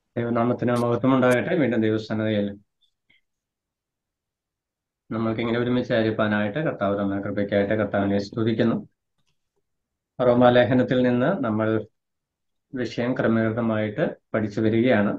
ദൈവനാമത്തിന് മഹത്വം ഉണ്ടാകട്ടെ വീണ്ടും ദൈവസന്നതയിൽ നമ്മൾക്ക് ഇങ്ങനെ ഒരുമിച്ച് ആയിരിക്കാനായിട്ട് കർത്താവ് തന്ന കൃപയ്ക്കായിട്ട് കർത്താവിനെ സ്തുതിക്കുന്നു റോമാലേഖനത്തിൽ നിന്ന് നമ്മൾ വിഷയം ക്രമീകൃതമായിട്ട് പഠിച്ചു വരികയാണ്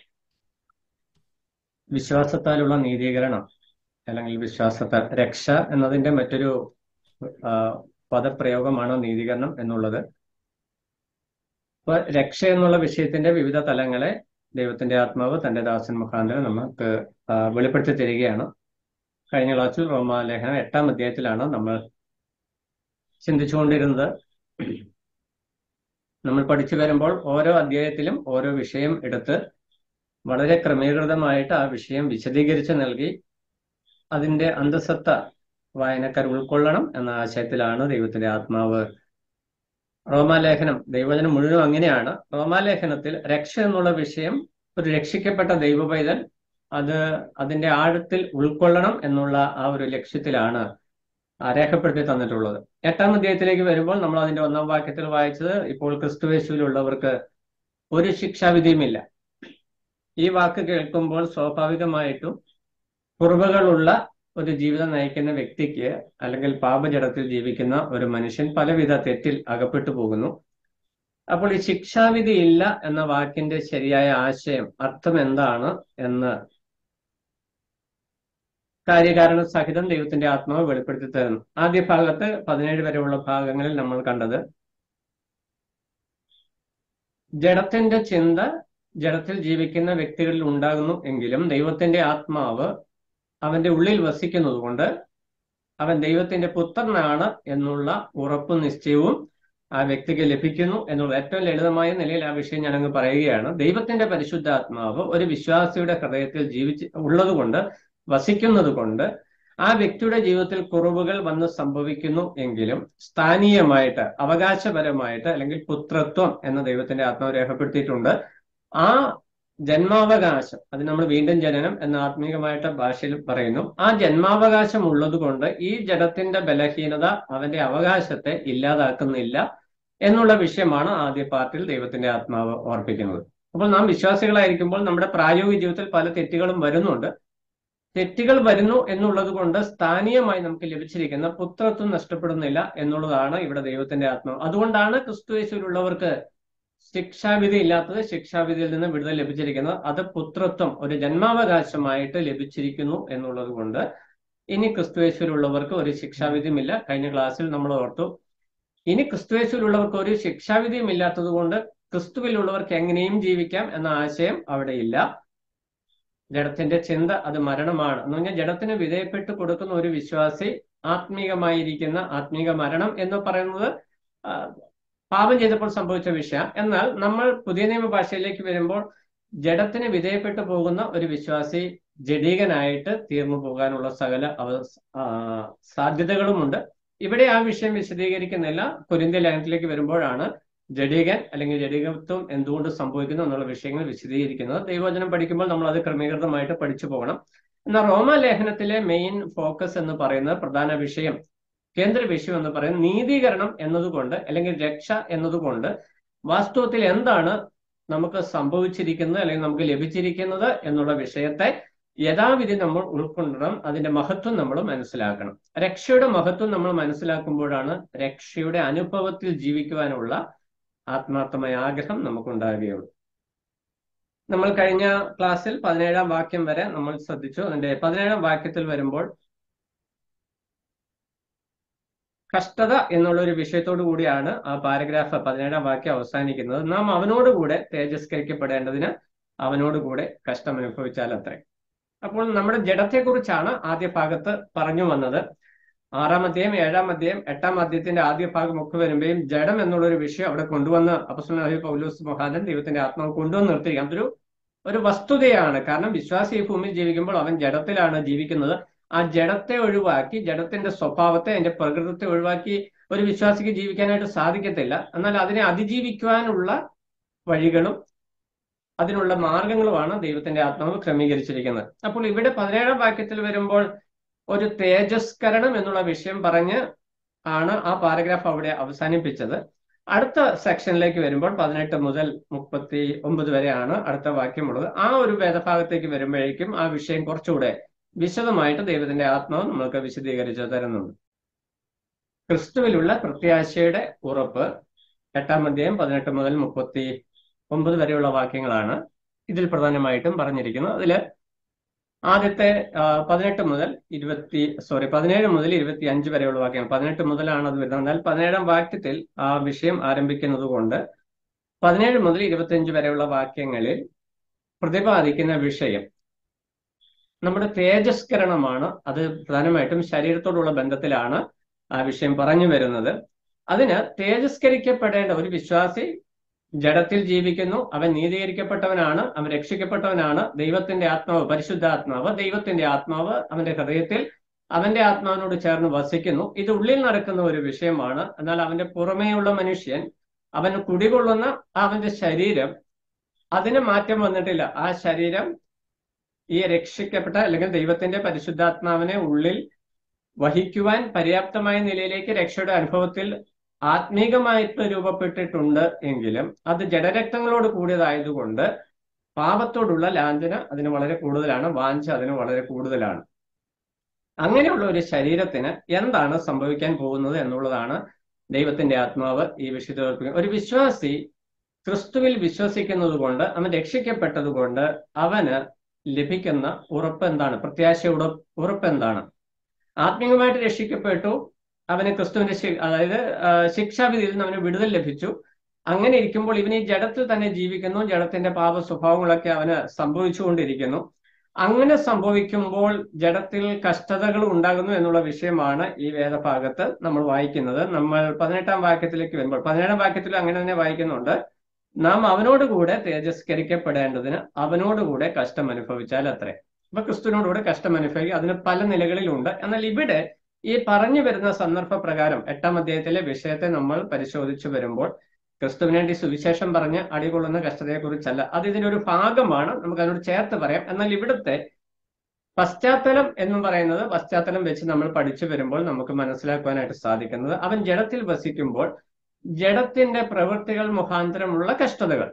വിശ്വാസത്താലുള്ള നീതീകരണം അല്ലെങ്കിൽ വിശ്വാസത്താൽ രക്ഷ എന്നതിന്റെ മറ്റൊരു ആ, പദപ്രയോഗമാണ് നീതീകരണം എന്നുള്ളത് അപ്പൊ രക്ഷ എന്നുള്ള വിഷയത്തിന്റെ വിവിധ തലങ്ങളെ ദൈവത്തിന്റെ ആത്മാവ് തന്റെ ദാസൻ മുഖാന്തരം നമുക്ക് ആ, വെളിപ്പെടുത്തി തരികയാണ് കഴിഞ്ഞ ക്ലാസ്സിൽ റോമാലേഖനം എട്ടാം അധ്യായത്തിലാണ് നമ്മൾ ചിന്തിച്ചുകൊണ്ടിരുന്നത് നമ്മൾ പഠിച്ചു വരുമ്പോൾ ഓരോ അധ്യായത്തിലും ഓരോ വിഷയം എടുത്ത് വളരെ ക്രമീകൃതമായിട്ട് ആ വിഷയം വിശദീകരിച്ച് നൽകി അതിന്റെ അന്തസത്ത വായനക്കാർ ഉൾക്കൊള്ളണം എന്ന ആശയത്തിലാണ് ദൈവത്തിന്റെ ആത്മാവ് റോമാലേഖനം ദൈവവചനം മുഴുവൻ അങ്ങനെയാണ് റോമാലേഖനത്തിൽ രക്ഷ എന്നുള്ള വിഷയം ഒരു രക്ഷിക്കപ്പെട്ട ദൈവ പൈതൽ അത് അതിന്റെ ആഴത്തിൽ ഉൾക്കൊള്ളണം എന്നുള്ള ആ ഒരു ലക്ഷ്യത്തിലാണ് ആ രേഖപ്പെടുത്തി തന്നിട്ടുള്ളത് എട്ടാം അധ്യായത്തിലേക്ക് വരുമ്പോൾ നമ്മൾ അതിന്റെ ഒന്നാം വാക്യത്തിൽ വായിച്ചത് ഇപ്പോൾ ക്രിസ്തുവേശുവിലുള്ളവർക്ക് ഒരു ശിക്ഷാവിധിയുമില്ല ഈ വാക്ക് കേൾക്കുമ്പോൾ സ്വാഭാവികമായിട്ടും കുറവുകളുള്ള ഒരു ജീവിതം നയിക്കുന്ന വ്യക്തിക്ക് അല്ലെങ്കിൽ പാപജടത്തിൽ ജീവിക്കുന്ന ഒരു മനുഷ്യൻ പലവിധ തെറ്റിൽ അകപ്പെട്ടു പോകുന്നു അപ്പോൾ ഈ ശിക്ഷാവിധി ഇല്ല എന്ന വാക്കിന്റെ ശരിയായ ആശയം അർത്ഥം എന്താണ് എന്ന് കാര്യകാരണ സഹിതം ദൈവത്തിന്റെ ആത്മാവ് വെളിപ്പെടുത്തി തരുന്നു ആദ്യ ഭാഗത്ത് പതിനേഴ് വരെയുള്ള ഭാഗങ്ങളിൽ നമ്മൾ കണ്ടത് ജഡത്തിന്റെ ചിന്ത ജഡത്തിൽ ജീവിക്കുന്ന വ്യക്തികളിൽ ഉണ്ടാകുന്നു എങ്കിലും ദൈവത്തിന്റെ ആത്മാവ് അവന്റെ ഉള്ളിൽ വസിക്കുന്നത് കൊണ്ട് അവൻ ദൈവത്തിന്റെ പുത്രനാണ് എന്നുള്ള ഉറപ്പും നിശ്ചയവും ആ വ്യക്തിക്ക് ലഭിക്കുന്നു എന്നുള്ള ഏറ്റവും ലളിതമായ നിലയിൽ ആ വിഷയം ഞാനങ്ങ് പറയുകയാണ് ദൈവത്തിന്റെ പരിശുദ്ധാത്മാവ് ഒരു വിശ്വാസിയുടെ ഹൃദയത്തിൽ ജീവിച്ച് ഉള്ളതുകൊണ്ട് വസിക്കുന്നത് കൊണ്ട് ആ വ്യക്തിയുടെ ജീവിതത്തിൽ കുറവുകൾ വന്ന് സംഭവിക്കുന്നു എങ്കിലും സ്ഥാനീയമായിട്ട് അവകാശപരമായിട്ട് അല്ലെങ്കിൽ പുത്രത്വം എന്ന ദൈവത്തിന്റെ ആത്മാവ് രേഖപ്പെടുത്തിയിട്ടുണ്ട് ആ ജന്മാവകാശം അത് നമ്മൾ വീണ്ടും ജനനം എന്ന ആത്മീകമായിട്ട് ഭാഷയിൽ പറയുന്നു ആ ജന്മാവകാശം ഉള്ളത് കൊണ്ട് ഈ ജഡത്തിന്റെ ബലഹീനത അവന്റെ അവകാശത്തെ ഇല്ലാതാക്കുന്നില്ല എന്നുള്ള വിഷയമാണ് ആദ്യ പാർട്ടിൽ ദൈവത്തിന്റെ ആത്മാവ് ഓർപ്പിക്കുന്നത് അപ്പോൾ നാം വിശ്വാസികളായിരിക്കുമ്പോൾ നമ്മുടെ പ്രായോഗിക ജീവിതത്തിൽ പല തെറ്റുകളും വരുന്നുണ്ട് തെറ്റുകൾ വരുന്നു എന്നുള്ളത് കൊണ്ട് സ്ഥാനീയമായി നമുക്ക് ലഭിച്ചിരിക്കുന്ന പുത്രത്വം നഷ്ടപ്പെടുന്നില്ല എന്നുള്ളതാണ് ഇവിടെ ദൈവത്തിന്റെ ആത്മാവ് അതുകൊണ്ടാണ് ക്രിസ്തുയേശുവിലുള്ളവർക്ക് ശിക്ഷാവിധി ഇല്ലാത്തത് ശിക്ഷാവിധിയിൽ നിന്ന് വിടുതൽ ലഭിച്ചിരിക്കുന്നത് അത് പുത്രത്വം ഒരു ജന്മാവകാശമായിട്ട് ലഭിച്ചിരിക്കുന്നു എന്നുള്ളത് കൊണ്ട് ഇനി ക്രിസ്തുവേശ്വരുള്ളവർക്ക് ഒരു ശിക്ഷാവിധിയുമില്ല കഴിഞ്ഞ ക്ലാസ്സിൽ നമ്മൾ ഓർത്തു ഇനി ക്രിസ്തുവേശ്വരുള്ളവർക്ക് ഒരു ശിക്ഷാവിധിയും ഇല്ലാത്തത് കൊണ്ട് ക്രിസ്തുവിലുള്ളവർക്ക് എങ്ങനെയും ജീവിക്കാം എന്ന ആശയം അവിടെ ഇല്ല ജഡത്തിന്റെ ചിന്ത അത് മരണമാണ് എന്ന് പറഞ്ഞാൽ ജഡത്തിന് വിധേയപ്പെട്ട് കൊടുക്കുന്ന ഒരു വിശ്വാസി ആത്മീകമായിരിക്കുന്ന ആത്മീക മരണം എന്ന് പറയുന്നത് ആ, പാപം ചെയ്തപ്പോൾ സംഭവിച്ച വിഷയം എന്നാൽ നമ്മൾ പുതിയ നിയമ ഭാഷയിലേക്ക് വരുമ്പോൾ ജഡത്തിന് വിധേയപ്പെട്ടു പോകുന്ന ഒരു വിശ്വാസി ജഡീകനായിട്ട് തീർന്നു പോകാനുള്ള സകല അവ ആ, സാധ്യതകളുമുണ്ട് ഇവിടെ ആ വിഷയം വിശദീകരിക്കുന്നില്ല കുരിന്ത്യ ലേഖനത്തിലേക്ക് വരുമ്പോഴാണ് ജഡീകൻ അല്ലെങ്കിൽ ജഡീകത്വം എന്തുകൊണ്ട് സംഭവിക്കുന്നു എന്നുള്ള വിഷയങ്ങൾ വിശദീകരിക്കുന്നത് ദൈവവചനം പഠിക്കുമ്പോൾ നമ്മൾ അത് ക്രമീകൃതമായിട്ട് പഠിച്ചു പോകണം എന്നാൽ റോമ ലേഖനത്തിലെ മെയിൻ ഫോക്കസ് എന്ന് പറയുന്നത് പ്രധാന വിഷയം കേന്ദ്ര വിഷയം എന്ന് പറയുന്നത് നീതീകരണം എന്നതുകൊണ്ട് അല്ലെങ്കിൽ രക്ഷ എന്നതുകൊണ്ട് വാസ്തവത്തിൽ എന്താണ് നമുക്ക് സംഭവിച്ചിരിക്കുന്നത് അല്ലെങ്കിൽ നമുക്ക് ലഭിച്ചിരിക്കുന്നത് എന്നുള്ള വിഷയത്തെ യഥാവിധി നമ്മൾ ഉൾക്കൊണ്ടണം അതിന്റെ മഹത്വം നമ്മൾ മനസ്സിലാക്കണം രക്ഷയുടെ മഹത്വം നമ്മൾ മനസ്സിലാക്കുമ്പോഴാണ് രക്ഷയുടെ അനുഭവത്തിൽ ജീവിക്കുവാനുള്ള ആത്മാർത്ഥമായ ആഗ്രഹം നമുക്കുണ്ടാകുകയുള്ളൂ നമ്മൾ കഴിഞ്ഞ ക്ലാസ്സിൽ പതിനേഴാം വാക്യം വരെ നമ്മൾ ശ്രദ്ധിച്ചു അതിന്റെ പതിനേഴാം വാക്യത്തിൽ വരുമ്പോൾ കഷ്ടത എന്നുള്ള ഒരു വിഷയത്തോടു കൂടിയാണ് ആ പാരഗ്രാഫ് പതിനേഴാം വാക്യം അവസാനിക്കുന്നത് നാം അവനോടുകൂടെ തേജസ്കരിക്കപ്പെടേണ്ടതിന് അവനോടുകൂടെ കഷ്ടം അനുഭവിച്ചാൽ അത്രേ അപ്പോൾ നമ്മുടെ ജഡത്തെക്കുറിച്ചാണ് ആദ്യ ഭാഗത്ത് പറഞ്ഞു വന്നത് ആറാം അധ്യായം ഏഴാം അധ്യായം എട്ടാം അധ്യായത്തിന്റെ ആദ്യ ഭാഗം ഒക്കെ വരുമ്പോഴും ജഡം എന്നുള്ള ഒരു വിഷയം അവിടെ കൊണ്ടുവന്ന് അപ്പസ്വലി പൗലോസ് മൊഹാദൻ ദൈവത്തിന്റെ ആത്മാവ് കൊണ്ടുവന്ന് നിർത്തിയിരിക്കുക അതൊരു ഒരു വസ്തുതയാണ് കാരണം വിശ്വാസി ഈ ഭൂമിയിൽ ജീവിക്കുമ്പോൾ അവൻ ജഡത്തിലാണ് ജീവിക്കുന്നത് ആ ജഡത്തെ ഒഴിവാക്കി ജഡത്തിന്റെ സ്വഭാവത്തെ അതിന്റെ പ്രകൃതത്തെ ഒഴിവാക്കി ഒരു വിശ്വാസിക്ക് ജീവിക്കാനായിട്ട് സാധിക്കത്തില്ല എന്നാൽ അതിനെ അതിജീവിക്കുവാനുള്ള വഴികളും അതിനുള്ള മാർഗങ്ങളുമാണ് ദൈവത്തിന്റെ ആത്മാവ് ക്രമീകരിച്ചിരിക്കുന്നത് അപ്പോൾ ഇവിടെ പതിനേഴാം വാക്യത്തിൽ വരുമ്പോൾ ഒരു തേജസ്കരണം എന്നുള്ള വിഷയം പറഞ്ഞ് ആണ് ആ പാരഗ്രാഫ് അവിടെ അവസാനിപ്പിച്ചത് അടുത്ത സെക്ഷനിലേക്ക് വരുമ്പോൾ പതിനെട്ട് മുതൽ മുപ്പത്തി ഒമ്പത് വരെയാണ് അടുത്ത വാക്യമുള്ളത് ആ ഒരു വേദഭാഗത്തേക്ക് വരുമ്പോഴേക്കും ആ വിഷയം കുറച്ചുകൂടെ വിശദമായിട്ട് ദൈവത്തിന്റെ ആത്മാവ് നമ്മൾക്ക് വിശദീകരിച്ച് തരുന്നുണ്ട് ക്രിസ്തുവിലുള്ള പ്രത്യാശയുടെ ഉറപ്പ് എട്ടാം അധ്യായം പതിനെട്ട് മുതൽ മുപ്പത്തി ഒമ്പത് വരെയുള്ള വാക്യങ്ങളാണ് ഇതിൽ പ്രധാനമായിട്ടും പറഞ്ഞിരിക്കുന്നത് അതിൽ ആദ്യത്തെ പതിനെട്ട് മുതൽ ഇരുപത്തി സോറി പതിനേഴ് മുതൽ ഇരുപത്തി അഞ്ച് വരെയുള്ള വാക്യങ്ങൾ പതിനെട്ട് മുതലാണ് അത് വരുന്നത് എന്നാൽ പതിനേഴാം വാക്യത്തിൽ ആ വിഷയം ആരംഭിക്കുന്നത് കൊണ്ട് പതിനേഴ് മുതൽ ഇരുപത്തി അഞ്ച് വരെയുള്ള വാക്യങ്ങളിൽ പ്രതിപാദിക്കുന്ന വിഷയം നമ്മുടെ തേജസ്കരണമാണ് അത് പ്രധാനമായിട്ടും ശരീരത്തോടുള്ള ബന്ധത്തിലാണ് ആ വിഷയം പറഞ്ഞു വരുന്നത് അതിന് തേജസ്കരിക്കപ്പെടേണ്ട ഒരു വിശ്വാസി ജഡത്തിൽ ജീവിക്കുന്നു അവൻ നീതീകരിക്കപ്പെട്ടവനാണ് അവൻ രക്ഷിക്കപ്പെട്ടവനാണ് ദൈവത്തിന്റെ ആത്മാവ് പരിശുദ്ധാത്മാവ് ദൈവത്തിന്റെ ആത്മാവ് അവന്റെ ഹൃദയത്തിൽ അവന്റെ ആത്മാവിനോട് ചേർന്ന് വസിക്കുന്നു ഇത് ഉള്ളിൽ നടക്കുന്ന ഒരു വിഷയമാണ് എന്നാൽ അവന്റെ പുറമേയുള്ള മനുഷ്യൻ അവൻ കുടികൊള്ളുന്ന അവന്റെ ശരീരം അതിന് മാറ്റം വന്നിട്ടില്ല ആ ശരീരം ഈ രക്ഷിക്കപ്പെട്ട അല്ലെങ്കിൽ ദൈവത്തിന്റെ പരിശുദ്ധാത്മാവിനെ ഉള്ളിൽ വഹിക്കുവാൻ പര്യാപ്തമായ നിലയിലേക്ക് രക്ഷയുടെ അനുഭവത്തിൽ ആത്മീകമായിട്ട് രൂപപ്പെട്ടിട്ടുണ്ട് എങ്കിലും അത് ജഡരക്തങ്ങളോട് കൂടിയതായതുകൊണ്ട് പാപത്തോടുള്ള ലാഞ്ചന അതിന് വളരെ കൂടുതലാണ് വാഞ്ച അതിന് വളരെ കൂടുതലാണ് അങ്ങനെയുള്ള ഒരു ശരീരത്തിന് എന്താണ് സംഭവിക്കാൻ പോകുന്നത് എന്നുള്ളതാണ് ദൈവത്തിന്റെ ആത്മാവ് ഈ വിശുദ്ധ ഒരു വിശ്വാസി ക്രിസ്തുവിൽ വിശ്വസിക്കുന്നത് കൊണ്ട് അവൻ രക്ഷിക്കപ്പെട്ടത് കൊണ്ട് അവന് ലഭിക്കുന്ന ഉറപ്പ് എന്താണ് പ്രത്യാശയുടെ ഉറപ്പ് എന്താണ് ആത്മീയമായിട്ട് രക്ഷിക്കപ്പെട്ടു അവന് ക്രിസ്തുവിന്റെ അതായത് ശിക്ഷാവിധിയിൽ നിന്ന് അവന് വിടുതൽ ലഭിച്ചു അങ്ങനെ ഇരിക്കുമ്പോൾ ഇവൻ ഈ ജഡത്തിൽ തന്നെ ജീവിക്കുന്നു ജഡത്തിന്റെ പാപ സ്വഭാവങ്ങളൊക്കെ അവന് സംഭവിച്ചുകൊണ്ടിരിക്കുന്നു അങ്ങനെ സംഭവിക്കുമ്പോൾ ജഡത്തിൽ കഷ്ടതകൾ ഉണ്ടാകുന്നു എന്നുള്ള വിഷയമാണ് ഈ വേദഭാഗത്ത് നമ്മൾ വായിക്കുന്നത് നമ്മൾ പതിനെട്ടാം വാക്യത്തിലേക്ക് വരുമ്പോൾ പതിനേഴാം വാക്യത്തിൽ അങ്ങനെ തന്നെ വായിക്കുന്നുണ്ട് നാം അവനോടുകൂടെ തേജസ്കരിക്കപ്പെടേണ്ടതിന് അവനോടുകൂടെ കഷ്ടം അനുഭവിച്ചാൽ അത്രേ അപ്പൊ ക്രിസ്തുവിനോടുകൂടെ കഷ്ടം അനുഭവിക്കുക അതിന് പല നിലകളിലുണ്ട് എന്നാൽ ഇവിടെ ഈ പറഞ്ഞു വരുന്ന സന്ദർഭ പ്രകാരം എട്ടാം അധ്യായത്തിലെ വിഷയത്തെ നമ്മൾ പരിശോധിച്ചു വരുമ്പോൾ ക്രിസ്തുവിന് വേണ്ടി സുവിശേഷം പറഞ്ഞ് അടികൊള്ളുന്ന കഷ്ടതയെക്കുറിച്ചല്ല അത് ഇതിനൊരു ഭാഗമാണ് നമുക്ക് അതിനോട് ചേർത്ത് പറയാം എന്നാൽ ഇവിടുത്തെ പശ്ചാത്തലം എന്ന് പറയുന്നത് പശ്ചാത്തലം വെച്ച് നമ്മൾ പഠിച്ചു വരുമ്പോൾ നമുക്ക് മനസ്സിലാക്കുവാനായിട്ട് സാധിക്കുന്നത് അവൻ ജഡത്തിൽ വസിക്കുമ്പോൾ ജഡത്തിന്റെ പ്രവൃത്തികൾ മുഖാന്തരമുള്ള കഷ്ടതകൾ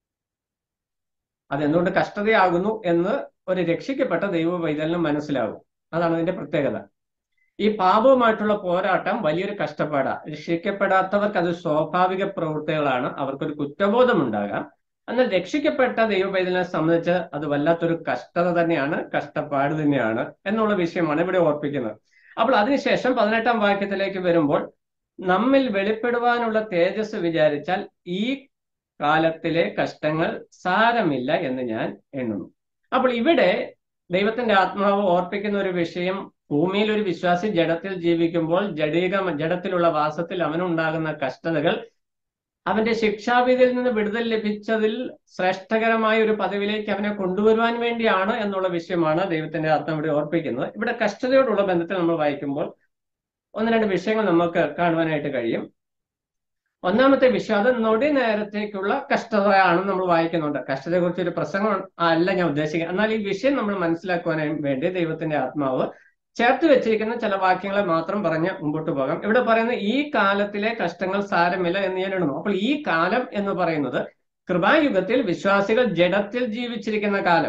അതെന്തുകൊണ്ട് കഷ്ടതയാകുന്നു എന്ന് ഒരു രക്ഷിക്കപ്പെട്ട ദൈവ വൈതലിനും മനസ്സിലാകും അതാണ് അതിന്റെ പ്രത്യേകത ഈ പാപവുമായിട്ടുള്ള പോരാട്ടം വലിയൊരു കഷ്ടപ്പാടാണ് രക്ഷിക്കപ്പെടാത്തവർക്ക് അത് സ്വാഭാവിക പ്രവൃത്തികളാണ് അവർക്കൊരു കുറ്റബോധം ഉണ്ടാകാം എന്നാൽ രക്ഷിക്കപ്പെട്ട ദൈവപൈതലിനെ സംബന്ധിച്ച് അത് വല്ലാത്തൊരു കഷ്ടത തന്നെയാണ് കഷ്ടപ്പാട് തന്നെയാണ് എന്നുള്ള വിഷയമാണ് ഇവിടെ ഓർപ്പിക്കുന്നത് അപ്പോൾ അതിനുശേഷം പതിനെട്ടാം വാക്യത്തിലേക്ക് വരുമ്പോൾ നമ്മിൽ വെളിപ്പെടുവാനുള്ള തേജസ് വിചാരിച്ചാൽ ഈ കാലത്തിലെ കഷ്ടങ്ങൾ സാരമില്ല എന്ന് ഞാൻ എണ്ണുന്നു അപ്പോൾ ഇവിടെ ദൈവത്തിന്റെ ആത്മാവ് ഓർപ്പിക്കുന്ന ഒരു വിഷയം ഭൂമിയിൽ ഒരു വിശ്വാസി ജഡത്തിൽ ജീവിക്കുമ്പോൾ ജഡീക ജഡത്തിലുള്ള വാസത്തിൽ അവനുണ്ടാകുന്ന കഷ്ടതകൾ അവന്റെ ശിക്ഷാവിധിയിൽ നിന്ന് വിടുതൽ ലഭിച്ചതിൽ ശ്രേഷ്ഠകരമായ ഒരു പദവിയിലേക്ക് അവനെ കൊണ്ടുവരുവാൻ വേണ്ടിയാണ് എന്നുള്ള വിഷയമാണ് ദൈവത്തിന്റെ ആത്മാവ് ഇവിടെ ഓർപ്പിക്കുന്നത് ഇവിടെ കഷ്ടതയോടുള്ള ബന്ധത്തിൽ നമ്മൾ വായിക്കുമ്പോൾ ഒന്ന് രണ്ട് വിഷയങ്ങൾ നമുക്ക് കാണുവാനായിട്ട് കഴിയും ഒന്നാമത്തെ വിഷയം അത് നൊടി നേരത്തേക്കുള്ള കഷ്ടതയാണ് നമ്മൾ വായിക്കുന്നുണ്ട് കഷ്ടതയെ കുറിച്ച് ഒരു പ്രസംഗം അല്ല ഞാൻ ഉദ്ദേശിക്കുന്നത് എന്നാൽ ഈ വിഷയം നമ്മൾ മനസ്സിലാക്കുവാനായി വേണ്ടി ദൈവത്തിന്റെ ആത്മാവ് ചേർത്ത് വെച്ചിരിക്കുന്ന ചില വാക്യങ്ങളെ മാത്രം പറഞ്ഞ് മുമ്പോട്ട് പോകാം ഇവിടെ പറയുന്ന ഈ കാലത്തിലെ കഷ്ടങ്ങൾ സാരമില്ല എന്ന് ഞാൻ എഴുതുന്നു അപ്പോൾ ഈ കാലം എന്ന് പറയുന്നത് കൃപായുഗത്തിൽ വിശ്വാസികൾ ജഡത്തിൽ ജീവിച്ചിരിക്കുന്ന കാലം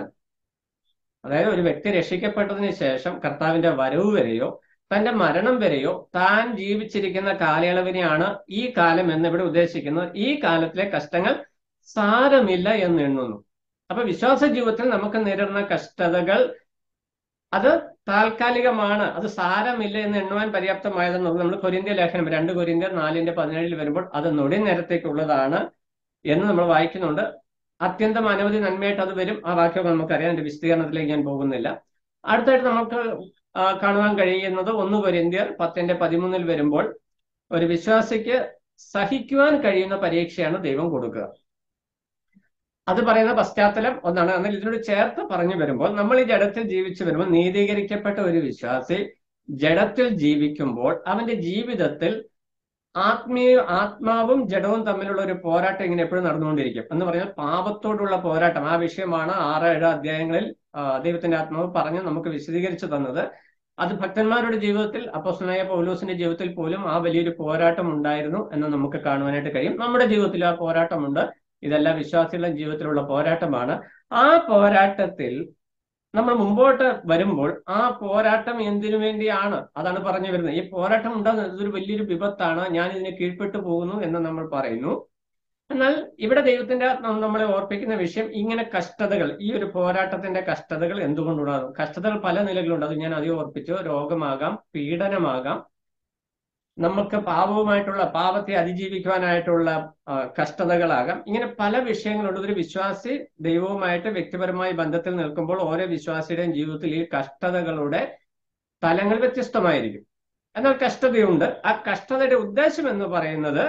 അതായത് ഒരു വ്യക്തി രക്ഷിക്കപ്പെട്ടതിന് ശേഷം കർത്താവിന്റെ വരവ് വരെയോ തന്റെ മരണം വരെയോ താൻ ജീവിച്ചിരിക്കുന്ന കാലയളവിനെയാണ് ഈ കാലം എന്ന് ഇവിടെ ഉദ്ദേശിക്കുന്നത് ഈ കാലത്തിലെ കഷ്ടങ്ങൾ സാരമില്ല എന്ന് എണ്ണുന്നു അപ്പൊ വിശ്വാസ ജീവിതത്തിൽ നമുക്ക് നേരിടുന്ന കഷ്ടതകൾ അത് താൽക്കാലികമാണ് അത് സാരമില്ല എന്ന് എണ്ണുവാൻ പര്യാപ്തമായതെന്നുള്ളത് നമ്മൾ കൊരിന്ത്യ ലേഖനം രണ്ട് കൊരിന്ത്യർ നാലിന്റെ പതിനേഴിൽ വരുമ്പോൾ അത് നൊടി നേരത്തേക്കുള്ളതാണ് എന്ന് നമ്മൾ വായിക്കുന്നുണ്ട് അത്യന്തം അനവധി നന്മയായിട്ട് അത് വരും ആ വാക്യമൊക്കെ നമുക്കറിയാം എന്റെ വിശദീകരണത്തിലേക്ക് ഞാൻ പോകുന്നില്ല അടുത്തായിട്ട് നമുക്ക് കാണുവാൻ കഴിയുന്നത് ഒന്ന് കൊരിന്ത്യർ പത്തിന്റെ പതിമൂന്നിൽ വരുമ്പോൾ ഒരു വിശ്വാസിക്ക് സഹിക്കുവാൻ കഴിയുന്ന പരീക്ഷയാണ് ദൈവം കൊടുക്കുക അത് പറയുന്ന പശ്ചാത്തലം ഒന്നാണ് എന്നാൽ ഇതിനോട് ചേർത്ത് പറഞ്ഞു വരുമ്പോൾ നമ്മൾ ഈ ജഡത്തിൽ ജീവിച്ചു വരുമ്പോൾ നീതീകരിക്കപ്പെട്ട ഒരു വിശ്വാസി ജഡത്തിൽ ജീവിക്കുമ്പോൾ അവന്റെ ജീവിതത്തിൽ ആത്മീയ ആത്മാവും ജഡവും തമ്മിലുള്ള ഒരു പോരാട്ടം ഇങ്ങനെ എപ്പോഴും നടന്നുകൊണ്ടിരിക്കും എന്ന് പറഞ്ഞാൽ പാപത്തോടുള്ള പോരാട്ടം ആ വിഷയമാണ് ആറ് ഏഴ് അധ്യായങ്ങളിൽ ദൈവത്തിന്റെ ആത്മാവ് പറഞ്ഞ് നമുക്ക് വിശദീകരിച്ചു തന്നത് അത് ഭക്തന്മാരുടെ ജീവിതത്തിൽ അപ്പോസ്തലനായ പൗലോസിന്റെ ജീവിതത്തിൽ പോലും ആ വലിയൊരു പോരാട്ടം ഉണ്ടായിരുന്നു എന്ന് നമുക്ക് കാണുവാനായിട്ട് കഴിയും നമ്മുടെ ജീവിതത്തിൽ ആ പോരാട്ടമുണ്ട് ഇതെല്ലാം വിശ്വാസികളുടെ ജീവിതത്തിലുള്ള പോരാട്ടമാണ് ആ പോരാട്ടത്തിൽ നമ്മൾ മുമ്പോട്ട് വരുമ്പോൾ ആ പോരാട്ടം എന്തിനു വേണ്ടിയാണ് അതാണ് പറഞ്ഞു വരുന്നത് ഈ പോരാട്ടം ഉണ്ടാകുന്നത് ഇതൊരു വലിയൊരു വിപത്താണ് ഞാൻ ഇതിനെ കീഴ്പ്പെട്ടു പോകുന്നു എന്ന് നമ്മൾ പറയുന്നു എന്നാൽ ഇവിടെ ദൈവത്തിന്റെ ആത്മാവ് നമ്മളെ ഓർപ്പിക്കുന്ന വിഷയം ഇങ്ങനെ കഷ്ടതകൾ ഈ ഒരു പോരാട്ടത്തിന്റെ കഷ്ടതകൾ എന്തുകൊണ്ടുണ്ടാകും കഷ്ടതകൾ പല നിലകളുണ്ട് അത് ഞാൻ അധികം ഓർപ്പിച്ചു രോഗമാകാം പീഡനമാകാം നമുക്ക് പാപവുമായിട്ടുള്ള പാപത്തെ അതിജീവിക്കുവാനായിട്ടുള്ള ആ, കഷ്ടതകളാകാം ഇങ്ങനെ പല വിഷയങ്ങളുണ്ട് ഒരു വിശ്വാസി ദൈവവുമായിട്ട് വ്യക്തിപരമായ ബന്ധത്തിൽ നിൽക്കുമ്പോൾ ഓരോ വിശ്വാസിയുടെയും ജീവിതത്തിൽ ഈ കഷ്ടതകളുടെ തലങ്ങൾ വ്യത്യസ്തമായിരിക്കും എന്നാൽ കഷ്ടതയുണ്ട് ആ കഷ്ടതയുടെ ഉദ്ദേശം എന്ന് പറയുന്നത്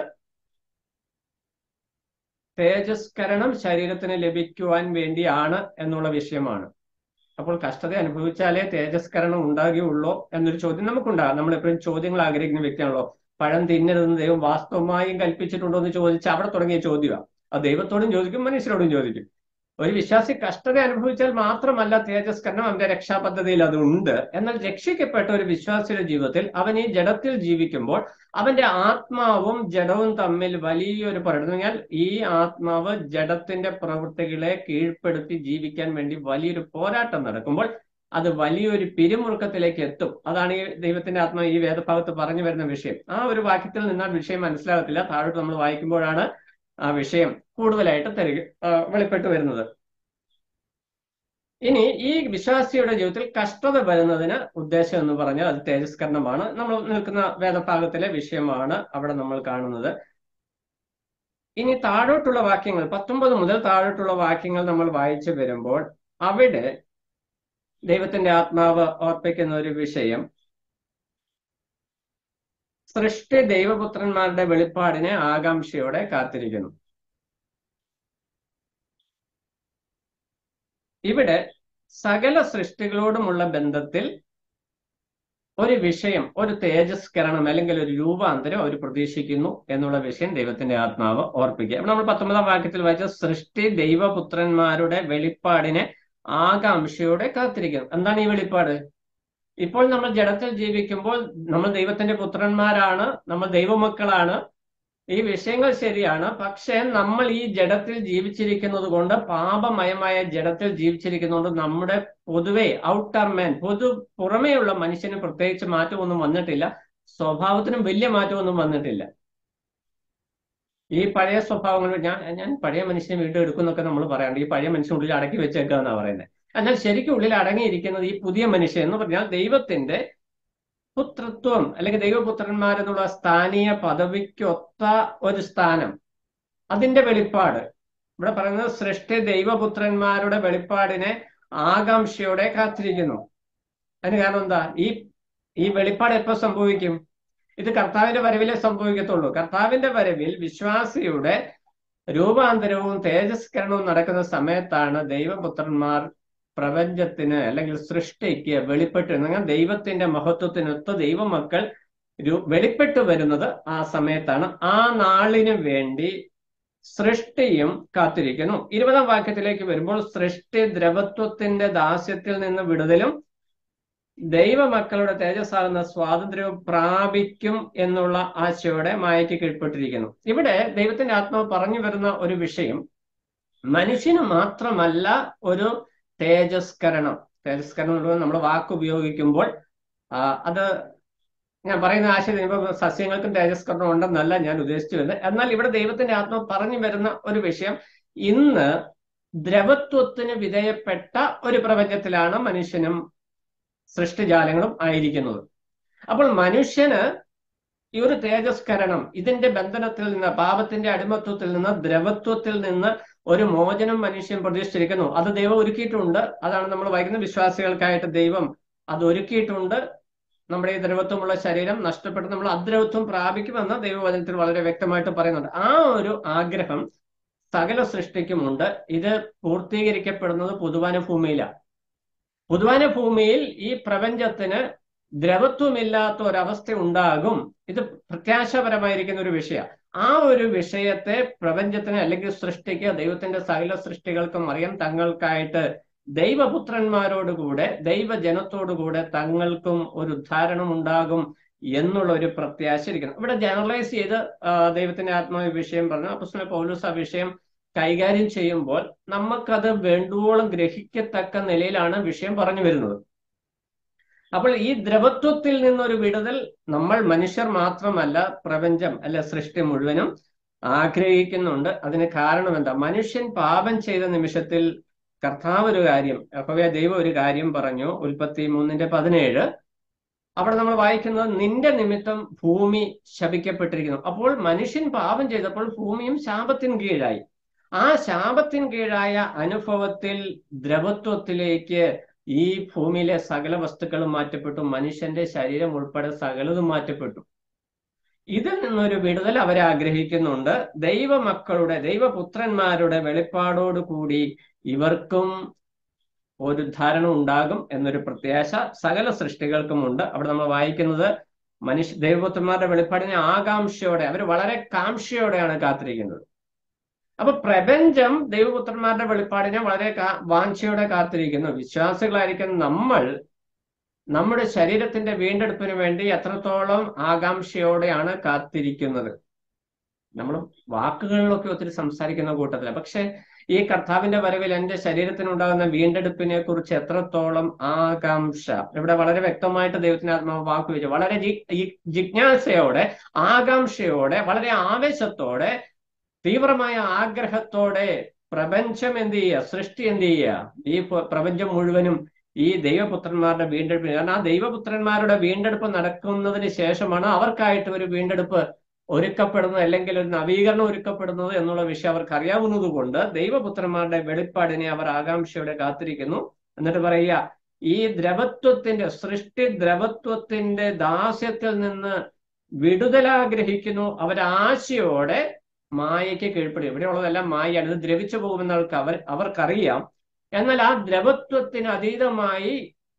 തേജസ്കരണം ശരീരത്തിന് ലഭിക്കുവാൻ വേണ്ടിയാണ് എന്നുള്ള വിഷയമാണ് അപ്പോൾ കഷ്ടത അനുഭവിച്ചാലേ തേജസ്കരണം ഉണ്ടാകുകയുള്ളൂ എന്നൊരു ചോദ്യം നമുക്കുണ്ടാകാം നമ്മൾ എപ്പോഴും ചോദ്യങ്ങൾ ആഗ്രഹിക്കുന്ന വ്യക്തിയാണല്ലോ പഴം തിന്നരുതെന്ന് ദൈവം വാസ്തവമായും കൽപ്പിച്ചിട്ടുണ്ടോ എന്ന് ചോദിച്ച് അവിടെ തുടങ്ങിയ ചോദ്യമാണ് അത് ദൈവത്തോടും ചോദിക്കും മനുഷ്യരോടും ചോദിക്കും ഒരു വിശ്വാസി കഷ്ടത അനുഭവിച്ചാൽ മാത്രമല്ല തേജസ്കരണം അവന്റെ രക്ഷാപദ്ധതിയിൽ അതുണ്ട് എന്നാൽ രക്ഷിക്കപ്പെട്ട ഒരു വിശ്വാസിയുടെ ജീവിതത്തിൽ അവൻ ഈ ജഡത്തിൽ ജീവിക്കുമ്പോൾ അവന്റെ ആത്മാവും ജഡവും തമ്മിൽ വലിയൊരു പോരാട്ടം എന്ന് പറഞ്ഞാൽ ഈ ആത്മാവ് ജഡത്തിന്റെ പ്രവൃത്തികളെ കീഴ്പ്പെടുത്തി ജീവിക്കാൻ വേണ്ടി വലിയൊരു പോരാട്ടം നടക്കുമ്പോൾ അത് വലിയൊരു പിരിമുറുക്കത്തിലേക്ക് എത്തും അതാണ് ഈ ദൈവത്തിന്റെ ആത്മാവ് ഈ വേദഭാഗത്ത് പറഞ്ഞു വരുന്ന വിഷയം ആ ഒരു വാക്യത്തിൽ നിന്നാൽ വിഷയം മനസ്സിലാകത്തില്ല താഴോട്ട് നമ്മൾ വായിക്കുമ്പോഴാണ് ആ വിഷയം കൂടുതലായിട്ട് തരിക ആ, വെളിപ്പെട്ട് വരുന്നത് ഇനി ഈ വിശ്വാസിയുടെ ജീവിതത്തിൽ കഷ്ടത വരുന്നതിന് ഉദ്ദേശം എന്ന് പറഞ്ഞാൽ അത് തേജസ്കരണമാണ് നമ്മൾ നിൽക്കുന്ന വേദഭാഗത്തിലെ വിഷയമാണ് അവിടെ നമ്മൾ കാണുന്നത് ഇനി താഴോട്ടുള്ള വാക്യങ്ങൾ പത്തൊമ്പത് മുതൽ താഴോട്ടുള്ള വാക്യങ്ങൾ നമ്മൾ വായിച്ചു വരുമ്പോൾ അവിടെ ദൈവത്തിന്റെ ആത്മാവ് ഓർപ്പിക്കുന്ന ഒരു വിഷയം സൃഷ്ടി ദൈവപുത്രന്മാരുടെ വെളിപ്പാടിനെ ആകാംക്ഷയോടെ കാത്തിരിക്കുന്നു ഇവിടെ സകല സൃഷ്ടികളോടുമുള്ള ബന്ധത്തിൽ ഒരു വിഷയം ഒരു തേജസ്കരണം അല്ലെങ്കിൽ ഒരു രൂപാന്തരം അവർ പ്രതീക്ഷിക്കുന്നു എന്നുള്ള വിഷയം ദൈവത്തിന്റെ ആത്മാവ് ഓർപ്പിക്കുക അപ്പൊ നമ്മൾ പത്തൊമ്പതാം വാക്യത്തിൽ വായിച്ച സൃഷ്ടി ദൈവപുത്രന്മാരുടെ വെളിപ്പാടിനെ ആകാംക്ഷയോടെ കാത്തിരിക്കുന്നു എന്താണ് ഈ വെളിപ്പാട് ഇപ്പോൾ നമ്മൾ ജഡത്തിൽ ജീവിക്കുമ്പോൾ നമ്മൾ ദൈവത്തിന്റെ പുത്രന്മാരാണ് നമ്മൾ ദൈവമക്കളാണ് ഈ വിഷയങ്ങൾ ശരിയാണ് പക്ഷേ നമ്മൾ ഈ ജഡത്തിൽ ജീവിച്ചിരിക്കുന്നത് കൊണ്ട് പാപമയമായ ജഡത്തിൽ ജീവിച്ചിരിക്കുന്നതുകൊണ്ട് നമ്മുടെ പൊതുവെ ഔട്ടർ മാൻ പൊതു പുറമേയുള്ള മനുഷ്യന് പ്രത്യേകിച്ച് മാറ്റമൊന്നും വന്നിട്ടില്ല സ്വഭാവത്തിനും വലിയ മാറ്റമൊന്നും വന്നിട്ടില്ല ഈ പഴയ സ്വഭാവങ്ങൾ ഞാൻ ഞാൻ പഴയ മനുഷ്യനെ വീണ്ടും എടുക്കുന്നൊക്കെ നമ്മൾ പറയാറുണ്ട് ഈ പഴയ മനുഷ്യൻ ഉള്ളിൽ അടക്കി വെച്ചേക്കുക എന്നാ പറയുന്നത് എന്നാൽ ശരിക്കും ഉള്ളിൽ അടങ്ങിയിരിക്കുന്നത് ഈ പുതിയ മനുഷ്യൻ എന്ന് പറഞ്ഞാൽ ദൈവത്തിന്റെ പുത്രത്വം അല്ലെങ്കിൽ ദൈവപുത്രന്മാരെന്നുള്ള സ്ഥാനീയ പദവിക്കൊത്ത ഒരു സ്ഥാനം അതിന്റെ വെളിപ്പാട് ഇവിടെ പറയുന്നത് സൃഷ്ടി ദൈവപുത്രന്മാരുടെ വെളിപ്പാടിനെ ആകാംക്ഷയോടെ കാത്തിരിക്കുന്നു അതിന് കാരണം എന്താ ഈ ഈ വെളിപ്പാട് എപ്പോ സംഭവിക്കും ഇത് കർത്താവിന്റെ വരവിലെ സംഭവിക്കത്തുള്ളൂ കർത്താവിന്റെ വരവിൽ വിശ്വാസിയുടെ രൂപാന്തരവും തേജസ്കരണവും നടക്കുന്ന സമയത്താണ് ദൈവപുത്രന്മാർ പ്രപഞ്ചത്തിന് അല്ലെങ്കിൽ സൃഷ്ടിക്ക് വെളിപ്പെട്ട് അങ്ങനെ ദൈവത്തിന്റെ മഹത്വത്തിനൊത്ത ദൈവമക്കൾ രു- വെളിപ്പെട്ടു വരുന്നത് ആ സമയത്താണ് ആ നാളിന് വേണ്ടി സൃഷ്ടിയും കാത്തിരിക്കുന്നു ഇരുപതാം വാക്യത്തിലേക്ക് വരുമ്പോൾ സൃഷ്ടി ദ്രവത്വത്തിന്റെ ദാസ്യത്തിൽ നിന്ന് വിടുതലും ദൈവമക്കളുടെ തേജസ്സാകുന്ന സ്വാതന്ത്ര്യവും പ്രാപിക്കും എന്നുള്ള ആശയോടെ മായയ്ക്ക് കീഴ്പ്പെട്ടിരിക്കുന്നു ഇവിടെ ദൈവത്തിന്റെ ആത്മാവ് പറഞ്ഞു വരുന്ന ഒരു വിഷയം മനുഷ്യന് മാത്രമല്ല ഒരു തേജസ്കരണം തേജസ്കരണം എന്ന് പറയുന്നത് നമ്മൾ വാക്ക് ഉപയോഗിക്കുമ്പോൾ ആ, അത് ഞാൻ പറയുന്ന ആശയം ഇപ്പൊ സസ്യങ്ങൾക്കും തേജസ്കരണം ഉണ്ടെന്നല്ല ഞാൻ ഉദ്ദേശിച്ചു വരുന്നത് എന്നാൽ ഇവിടെ ദൈവത്തിന്റെ ആത്മാവ് പറഞ്ഞു വരുന്ന ഒരു വിഷയം ഇന്ന് ദ്രവത്വത്തിന് വിധേയപ്പെട്ട ഒരു പ്രപഞ്ചത്തിലാണ് മനുഷ്യനും സൃഷ്ടിജാലങ്ങളും ആയിരിക്കുന്നത് അപ്പോൾ മനുഷ്യന് ഈ ഒരു തേജസ്കരണം ഇതിന്റെ ബന്ധനത്തിൽ നിന്ന് പാപത്തിന്റെ അടിമത്വത്തിൽ നിന്ന് ദ്രവത്വത്തിൽ നിന്ന് ഒരു മോചനം മനുഷ്യൻ പ്രതീക്ഷിച്ചിരിക്കുന്നു അത് ദൈവം ഒരുക്കിയിട്ടുണ്ട് അതാണ് നമ്മൾ വായിക്കുന്ന വിശ്വാസികൾക്കായിട്ട് ദൈവം അത് ഒരുക്കിയിട്ടുണ്ട് നമ്മുടെ ഈ ദ്രവത്വമുള്ള ശരീരം നഷ്ടപ്പെട്ട് നമ്മൾ അദ്രവത്വം പ്രാപിക്കുമെന്ന് ദൈവവചനത്തിൽ വളരെ വ്യക്തമായിട്ട് പറയുന്നുണ്ട് ആ ഒരു ആഗ്രഹം സകല സൃഷ്ടിക്കുമുണ്ട് ഇത് പൂർത്തീകരിക്കപ്പെടുന്നത് പുതുവാന ഭൂമിയിലാണ് പുതുവാന ഭൂമിയിൽ ഈ പ്രപഞ്ചത്തിന് ദ്രവത്വമില്ലാത്ത ഒരവസ്ഥ ഉണ്ടാകും ഇത് പ്രത്യാശാപരമായിരിക്കുന്ന ഒരു വിഷയമാണ് ആ ഒരു വിഷയത്തെ പ്രപഞ്ചത്തിന് അല്ലെങ്കിൽ സൃഷ്ടിക്ക് ദൈവത്തിന്റെ സകല സൃഷ്ടികൾക്കും അറിയാം തങ്ങൾക്കായിട്ട് ദൈവപുത്രന്മാരോടുകൂടെ ദൈവജനത്തോടുകൂടെ തങ്ങൾക്കും ഒരു ഉദ്ധാരണം ഉണ്ടാകും എന്നുള്ള ഒരു പ്രത്യാശ ഇരിക്കുന്നു ഇവിടെ ജനറലൈസ് ചെയ്ത് ആ, ദൈവത്തിന്റെ ആത്മാവ് വിഷയം പറഞ്ഞു അപ്പൊ പൗലോസ് ആ വിഷയം കൈകാര്യം ചെയ്യുമ്പോൾ നമുക്കത് വേണ്ടുവോളം ഗ്രഹിക്കത്തക്ക നിലയിലാണ് വിഷയം പറഞ്ഞു വരുന്നത് അപ്പോൾ ഈ ദ്രവത്വത്തിൽ നിന്നൊരു വിടുതൽ നമ്മൾ മനുഷ്യർ മാത്രമല്ല പ്രപഞ്ചം അല്ല സൃഷ്ടി മുഴുവനും ആഗ്രഹിക്കുന്നുണ്ട് അതിന് കാരണം എന്താ മനുഷ്യൻ പാപം ചെയ്ത നിമിഷത്തിൽ കർത്താവ് ഒരു കാര്യം യഹോവ ദൈവം ഒരു കാര്യം പറഞ്ഞു ഉൽപ്പത്തി മൂന്നിന്റെ പതിനേഴ് അവിടെ നമ്മൾ വായിക്കുന്നത് നിന്റെ നിമിത്തം ഭൂമി ശപിക്കപ്പെട്ടിരിക്കുന്നു അപ്പോൾ മനുഷ്യൻ പാപം ചെയ്തപ്പോൾ ഭൂമിയും ശാപത്തിന് കീഴായി ആ ശാപത്തിന് കീഴായ അനുഭവത്തിൽ ദ്രവത്വത്തിലേക്ക് ഈ ഭൂമിയിലെ സകല വസ്തുക്കളും മാറ്റപ്പെട്ടു മനുഷ്യന്റെ ശരീരം ഉൾപ്പെടെ സകലതും മാറ്റപ്പെട്ടു ഇതിൽ നിന്നൊരു വിടുതൽ അവരെ ആഗ്രഹിക്കുന്നുണ്ട് ദൈവമക്കളുടെ ദൈവപുത്രന്മാരുടെ വെളിപ്പാടോട് കൂടി ഇവർക്കും ഒരു ധാരണ ഉണ്ടാകും എന്നൊരു പ്രത്യാശ സകല സൃഷ്ടികൾക്കുമുണ്ട് അവിടെ നമ്മൾ വായിക്കുന്നത് മനുഷ്യ ദൈവപുത്രന്മാരുടെ വെളിപ്പാടിനെ ആകാംക്ഷയോടെ അവർ വളരെ കാംക്ഷയോടെയാണ് കാത്തിരിക്കുന്നത് അപ്പൊ പ്രപഞ്ചം ദൈവപുത്രന്മാരുടെ വെളിപ്പാടിനെ വളരെ കാ- വാഞ്ചയോടെ കാത്തിരിക്കുന്നു വിശ്വാസികളായിരിക്കുന്ന നമ്മൾ നമ്മുടെ ശരീരത്തിന്റെ വീണ്ടെടുപ്പിന് വേണ്ടി എത്രത്തോളം ആകാംക്ഷയോടെയാണ് കാത്തിരിക്കുന്നത് നമ്മൾ വാക്കുകളിലൊക്കെ ഒത്തിരി സംസാരിക്കുന്ന കൂട്ടത്തില്ല പക്ഷെ ഈ കർത്താവിന്റെ വരവിൽ എന്റെ ശരീരത്തിനുണ്ടാകുന്ന വീണ്ടെടുപ്പിനെ കുറിച്ച് എത്രത്തോളം ആകാംക്ഷ ഇവിടെ വളരെ വ്യക്തമായിട്ട് ദൈവത്തിന്റെ ആത്മാവ് വാക്ക് വെച്ചു വളരെ ജി- ഈ ജിജ്ഞാസയോടെ ആകാംക്ഷയോടെ വളരെ ആവേശത്തോടെ തീവ്രമായ ആഗ്രഹത്തോടെ പ്രപഞ്ചം എന്ത് ചെയ്യുക സൃഷ്ടി എന്ത് ചെയ്യുക ഈ പ- പ്രപഞ്ചം മുഴുവനും ഈ ദൈവപുത്രന്മാരുടെ വീണ്ടെടുപ്പ് കാരണം ആ ദൈവപുത്രന്മാരുടെ വീണ്ടെടുപ്പ് നടക്കുന്നതിന് ശേഷമാണ് അവർക്കായിട്ട് ഒരു വീണ്ടെടുപ്പ് ഒരുക്കപ്പെടുന്നത് അല്ലെങ്കിൽ ഒരു നവീകരണം ഒരുക്കപ്പെടുന്നത് എന്നുള്ള വിഷയം അവർക്ക് അറിയാവുന്നത് കൊണ്ട് ദൈവപുത്രന്മാരുടെ വെളിപ്പാടിനെ അവർ ആകാംക്ഷയോടെ കാത്തിരിക്കുന്നു എന്നിട്ട് പറയുക ഈ ദ്രവത്വത്തിന്റെ സൃഷ്ടി ദ്രവത്വത്തിന്റെ ദാസ്യത്തിൽ നിന്ന് വിടുതലാഗ്രഹിക്കുന്നു അവരാശയോടെ മായയ്ക്ക് കീഴ്പ്പെടും ഇവിടെയുള്ളതെല്ലാം മായയാണ് ഇത് ദ്രവിച്ചു പോകുമെന്ന് അവർക്ക് അവർ അവർക്കറിയാം എന്നാൽ ആ ദ്രവത്വത്തിന് അതീതമായി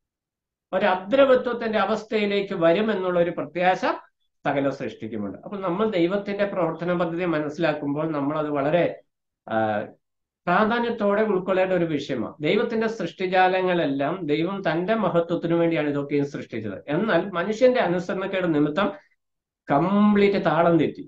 ഒരു അദ്രവത്വത്തിന്റെ അവസ്ഥയിലേക്ക് വരുമെന്നുള്ള ഒരു പ്രത്യാശ സകല സൃഷ്ടിക്കുമുണ്ട് അപ്പൊ നമ്മൾ ദൈവത്തിന്റെ പ്രവർത്തന പദ്ധതി മനസ്സിലാക്കുമ്പോൾ നമ്മൾ അത് വളരെ ആ, പ്രാധാന്യത്തോടെ ഉൾക്കൊള്ളേണ്ട ഒരു വിഷയമാണ് ദൈവത്തിന്റെ സൃഷ്ടിജാലങ്ങളെല്ലാം ദൈവം തന്റെ മഹത്വത്തിനു വേണ്ടിയാണ് ഇതൊക്കെയും സൃഷ്ടിച്ചത് എന്നാൽ മനുഷ്യന്റെ അനുസരണക്കേട് നിമിത്തം കംപ്ലീറ്റ് താളം തെറ്റി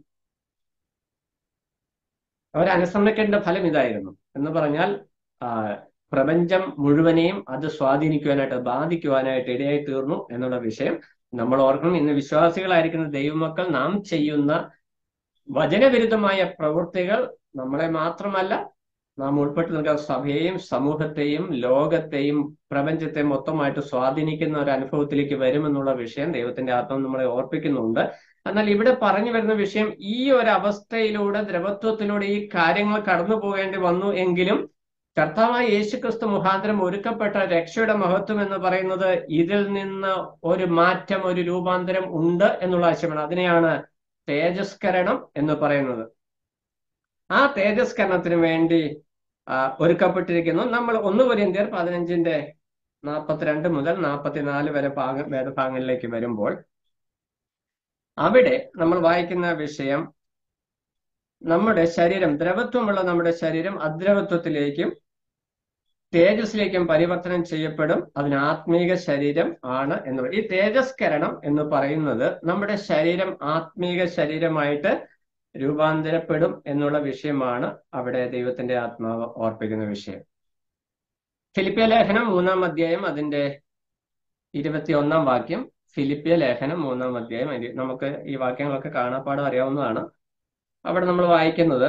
അവരനുസരണക്കേണ്ട ഫലം ഇതായിരുന്നു എന്ന് പറഞ്ഞാൽ ആ, പ്രപഞ്ചം മുഴുവനെയും അത് സ്വാധീനിക്കുവാനായിട്ട് ബാധിക്കുവാനായിട്ട് ഇടയായി തീർന്നു എന്നുള്ള വിഷയം നമ്മൾ ഓർക്കണം ഇന്ന് വിശ്വാസികളായിരിക്കുന്ന ദൈവമക്കൾ നാം ചെയ്യുന്ന വചനവിരുദ്ധമായ പ്രവൃത്തികൾ നമ്മളെ മാത്രമല്ല നാം ഉൾപ്പെട്ട് നിൽക്കുന്ന സഭയെയും സമൂഹത്തെയും ലോകത്തെയും പ്രപഞ്ചത്തെ മൊത്തമായിട്ട് സ്വാധീനിക്കുന്ന ഒരു അനുഭവത്തിലേക്ക് വരുമെന്നുള്ള വിഷയം ദൈവത്തിന്റെ ആത്മം നമ്മളെ ഓർപ്പിക്കുന്നുണ്ട് എന്നാൽ ഇവിടെ പറഞ്ഞു വരുന്ന വിഷയം ഈ ഒരു അവസ്ഥയിലൂടെ ദ്രവത്വത്തിലൂടെ ഈ കാര്യങ്ങൾ കടന്നു പോകേണ്ടി വന്നു എങ്കിലും കർത്താവായ യേശുക്രിസ്തു മുഖാന്തരം ഒരുക്കപ്പെട്ട രക്ഷയുടെ മഹത്വം എന്ന് പറയുന്നത് ഇതിൽ നിന്ന് ഒരു മാറ്റം ഒരു രൂപാന്തരം ഉണ്ട് എന്നുള്ള ആശയമാണ് അതിനെയാണ് തേജസ്കരണം എന്ന് പറയുന്നത് ആ തേജസ്കരണത്തിന് വേണ്ടി ആ, ഒരുക്കപ്പെട്ടിരിക്കുന്നു നമ്മൾ ഒന്ന് കൊരിന്ത്യർ പതിനഞ്ചിന്റെ നാൽപ്പത്തിരണ്ട് മുതൽ നാൽപ്പത്തിനാല് വരെ ഭാഗ വേദഭാഗങ്ങളിലേക്ക് വരുമ്പോൾ അവിടെ നമ്മൾ വായിക്കുന്ന വിഷയം നമ്മുടെ ശരീരം ദ്രവത്വമുള്ള നമ്മുടെ ശരീരം അദ്രവത്വത്തിലേക്കും തേജസ്സിലേക്കും പരിവർത്തനം ചെയ്യപ്പെടും അതിന് ആത്മീക ശരീരം ആണ് എന്ന് പറയും. ഈ തേജസ്കരണം എന്ന് പറയുന്നത് നമ്മുടെ ശരീരം ആത്മീക ശരീരമായിട്ട് രൂപാന്തരപ്പെടും എന്നുള്ള വിഷയമാണ് അവിടെ ദൈവത്തിന്റെ ആത്മാവ് ഓർപ്പിക്കുന്ന വിഷയം ഫിലിപ്പിയ ലേഖനം മൂന്നാം അധ്യായം അതിന്റെ ഇരുപത്തിയൊന്നാം വാക്യം ഫിലിപ്പിയ ലേഖനം മൂന്നാം അധ്യായം അതിന്റെ- നമുക്ക് ഈ വാക്യങ്ങളൊക്കെ കാണാപ്പാടം അറിയാവുന്നതാണ് അവിടെ നമ്മൾ വായിക്കുന്നത്